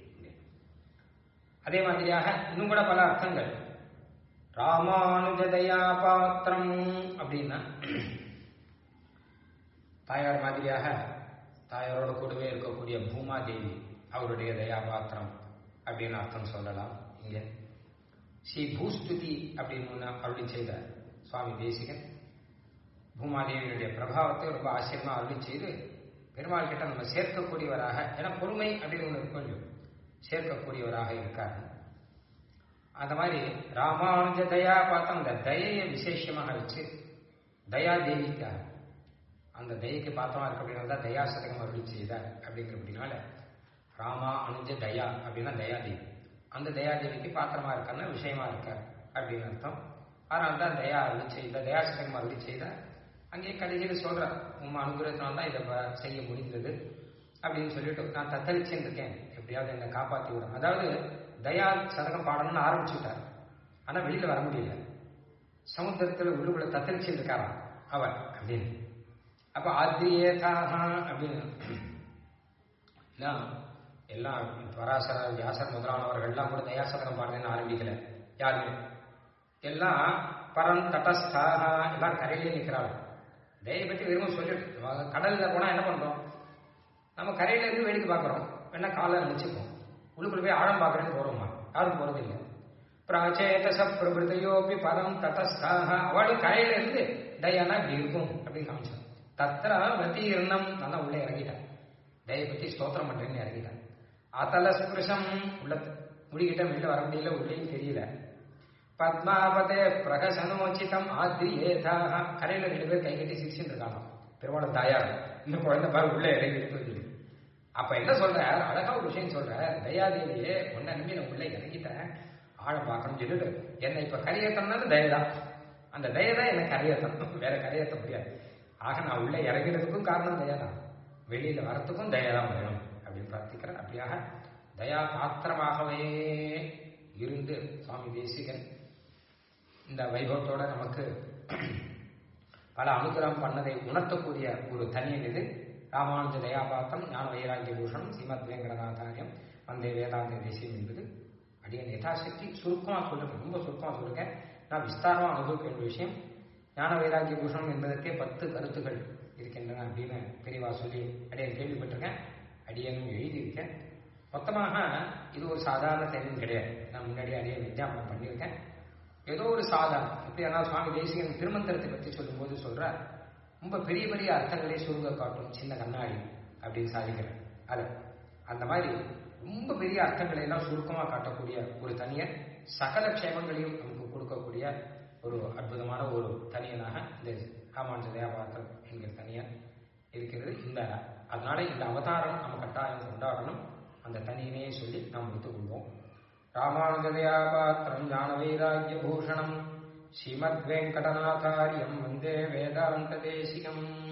அதே மாதிரியாக இன்னும் கூட பல அர்த்தங்கள் ராமானுஜதயா பாத்திரம் அப்படின்னா தாயார் மாதிரியாக தாயாரோட கூடவே இருக்கக்கூடிய பூமாதேவி அவருடைய தயாபாத்திரம் அப்படின்னு அர்த்தம் சொல்லலாம் இங்க ஸ்ரீ பூஸ்துதி அப்படின்னு ஒன்று அருளி செய்த சுவாமி தேசிகன் பூமாதேவியுடைய பிரபாவத்தை ரொம்ப ஆச்சரியமா அருளி செய்து பெருமாள் கிட்ட நம்ம சேர்க்கக்கூடியவராக ஏன்னா பொறுமை அப்படின்னு ஒன்று இருக்கும் இல்லையோ சேர்க்கக்கூடியவராக இருக்காரு அந்த மாதிரி ராமானுஜ தயா பார்த்தா அந்த தயையை விசேஷமாக வச்சு தயா தேவிக்காக அந்த தயைக்கு பார்த்தோமா இருக்கு அப்படின்னா தான் தயா சதகம் அருளி செய்தார் அப்படிங்கிற அப்படின்னால ராமா அனுஜ தயா அப்படின்னா தயாதேவி அந்த தயாதேவிக்கு பாத்திரமா இருக்கான்னா விஷயமா இருக்கார் அப்படின்னு அர்த்தம் அதனால தான் தயா அருளி செய்த தயா சதகம் அருளி செய்தார் அங்கே கடைசியில் சொல்றார் உங்க அனுகிரகத்தினால தான் இதை ப- செய்ய முடிந்தது அப்படின்னு சொல்லிட்டு நான் தத்தளிச்சுன்னு இருக்கேன் எப்படியாவது என்னை காப்பாத்தி விடும் அதாவது தயா சதகம் பாடணும்னு ஆரம்பிச்சுட்டார் ஆனா வெளியில வர முடியல சமுத்திரத்துல உள்ளுக்குள்ள தத்தளிச்சுட்டு இருக்காராம் அவர் அப்படின்னு அப்ப ஆத்ரியேதாக அப்படின்னு ஏன்னா, எல்லாம் பராசரர் வியாசர் முதலானவர்கள் எல்லாம் கூட தயாசதகம் பாடுறேன்னு ஆரம்பிக்கல யாருமே எல்லாம் பரம் தட்டஸ்தாக எல்லாம் கரையிலே நிற்கிறாள் தயை பற்றி வெறும் சொல்லிட்டு நம்ம கடல்ல போனா என்ன பண்றோம் நம்ம கரையில இருந்து வேடிக்கை பார்க்கறோம் வேணா காலை நினைச்சுப்போம் உள்ளுக்குள்ள போய் ஆழம் பார்க்கறேன்னு போறோமா யாரும் போறது இல்லை பிராச்சேதச பிரபுதையோபி பரம் தட்டஸ்தாக அவளும் கரையில இருந்து தயானா இப்படி இருக்கும் அப்படின்னு காமிச்சான் தத்திர வத்தி இருந்தம் நல்லா உள்ளே இறங்கிட்டான் தயை பத்தி ஸ்தோத்திரம் பண்றேன்னு இறங்கிட்டான் அதல ஸ்பிருஷம் உள்ள முடிக்கிட்ட வெளில வர முடியல உள்ளேயும் தெரியல பத்மாபதே பிரகசனோச்சிதம் ஆத்ரி ஏதாக கரையில ரெண்டு பேர் கை கட்டி சிரிச்சுட்டு இருக்காங்க பெருமாள தாயார் இந்த குழந்தை பாரு உள்ளே இறங்கிட்டு சொல்லி அப்ப என்ன சொல்ற அழகா ஒரு விஷயம் சொல்ற தயாதேவியே உன்னை நம்பி நான் உள்ளே இறங்கிட்டேன் ஆழம் பார்க்கணும்னு சொல்லிட்டு என்னை இப்ப கரையேற்றம்னாலும் தயதான் அந்த தயதான் எனக்கு கரையேற்றணும் வேற கரையேற்ற முடியாது ஆக நான் உள்ளே இறங்கிறதுக்கும் காரணம் தயாதான் வெளியில வரத்துக்கும் தயாதான் வேணும் அப்படின்னு பிரார்த்திக்கிறேன் அப்படியாக தயா பாத்திரமாகவே இருந்து சுவாமி தேசிகன் இந்த வைபவத்தோட நமக்கு பல அனுகிரகம் பண்ணதை உணர்த்தக்கூடிய ஒரு தனியன் இது ராமானுஜ தயாபாத்தம் ஞான வைராகிய பூஷணம் ஸ்ரீமத் வேங்கடநாதாரியம் வந்தே வேதாந்த தேசியம் என்பது அடியன் யதாசக்தி சுருக்கமாக சொல்லுங்க ரொம்ப சுருக்கமாக சொல்லுங்க நான் விஸ்தாரமாக அனுபவிக்க வேண்டிய விஷயம் ஞான வைராகிய பூஷணம் என்பதற்கே பத்து கருத்துக்கள் இருக்கின்றன அப்படின்னு பெரியவா சொல்லி அடியன் கேள்விப்பட்டிருக்கேன் அடியனும் எழுதியிருக்கேன் மொத்தமாக இது ஒரு சாதாரண செயலும் கிடையாது நான் முன்னாடி அடியன் வித்யாபனம் பண்ணியிருக்கேன் ஏதோ ஒரு சாதனம் இப்படி ஆனால் சுவாமி தேசிகன் திருமந்திரத்தை பற்றி சொல்லும்போது சொல்றார் ரொம்ப பெரிய பெரிய அர்த்தங்களை சுருங்க காட்டும் சின்ன கண்ணாடி அப்படின்னு சாதிக்கிறேன் அது அந்த மாதிரி ரொம்ப பெரிய அர்த்தங்களை எல்லாம் சுருக்கமா காட்டக்கூடிய ஒரு தனியன் சகல க்ஷேமங்களையும் நமக்கு கொடுக்கக்கூடிய ஒரு அற்புதமான ஒரு தனியனாக இந்த ராமானுஜ தயாபாத்திரம் என்கிற தனியன் இருக்கிறது இந்த அதனால இந்த அவதாரம் நம்ம கட்டாயம் கொண்டாடணும் அந்த தனியனையே சொல்லி நாம் முடித்துக் கொள்வோம் ராமானுஜதயாபாத்திரம் ஞான வைராகிய பூஷணம் ஸ்ரீமத் வெங்கடநாதாரியம் வந்தே வேதாந்த தேசிகம்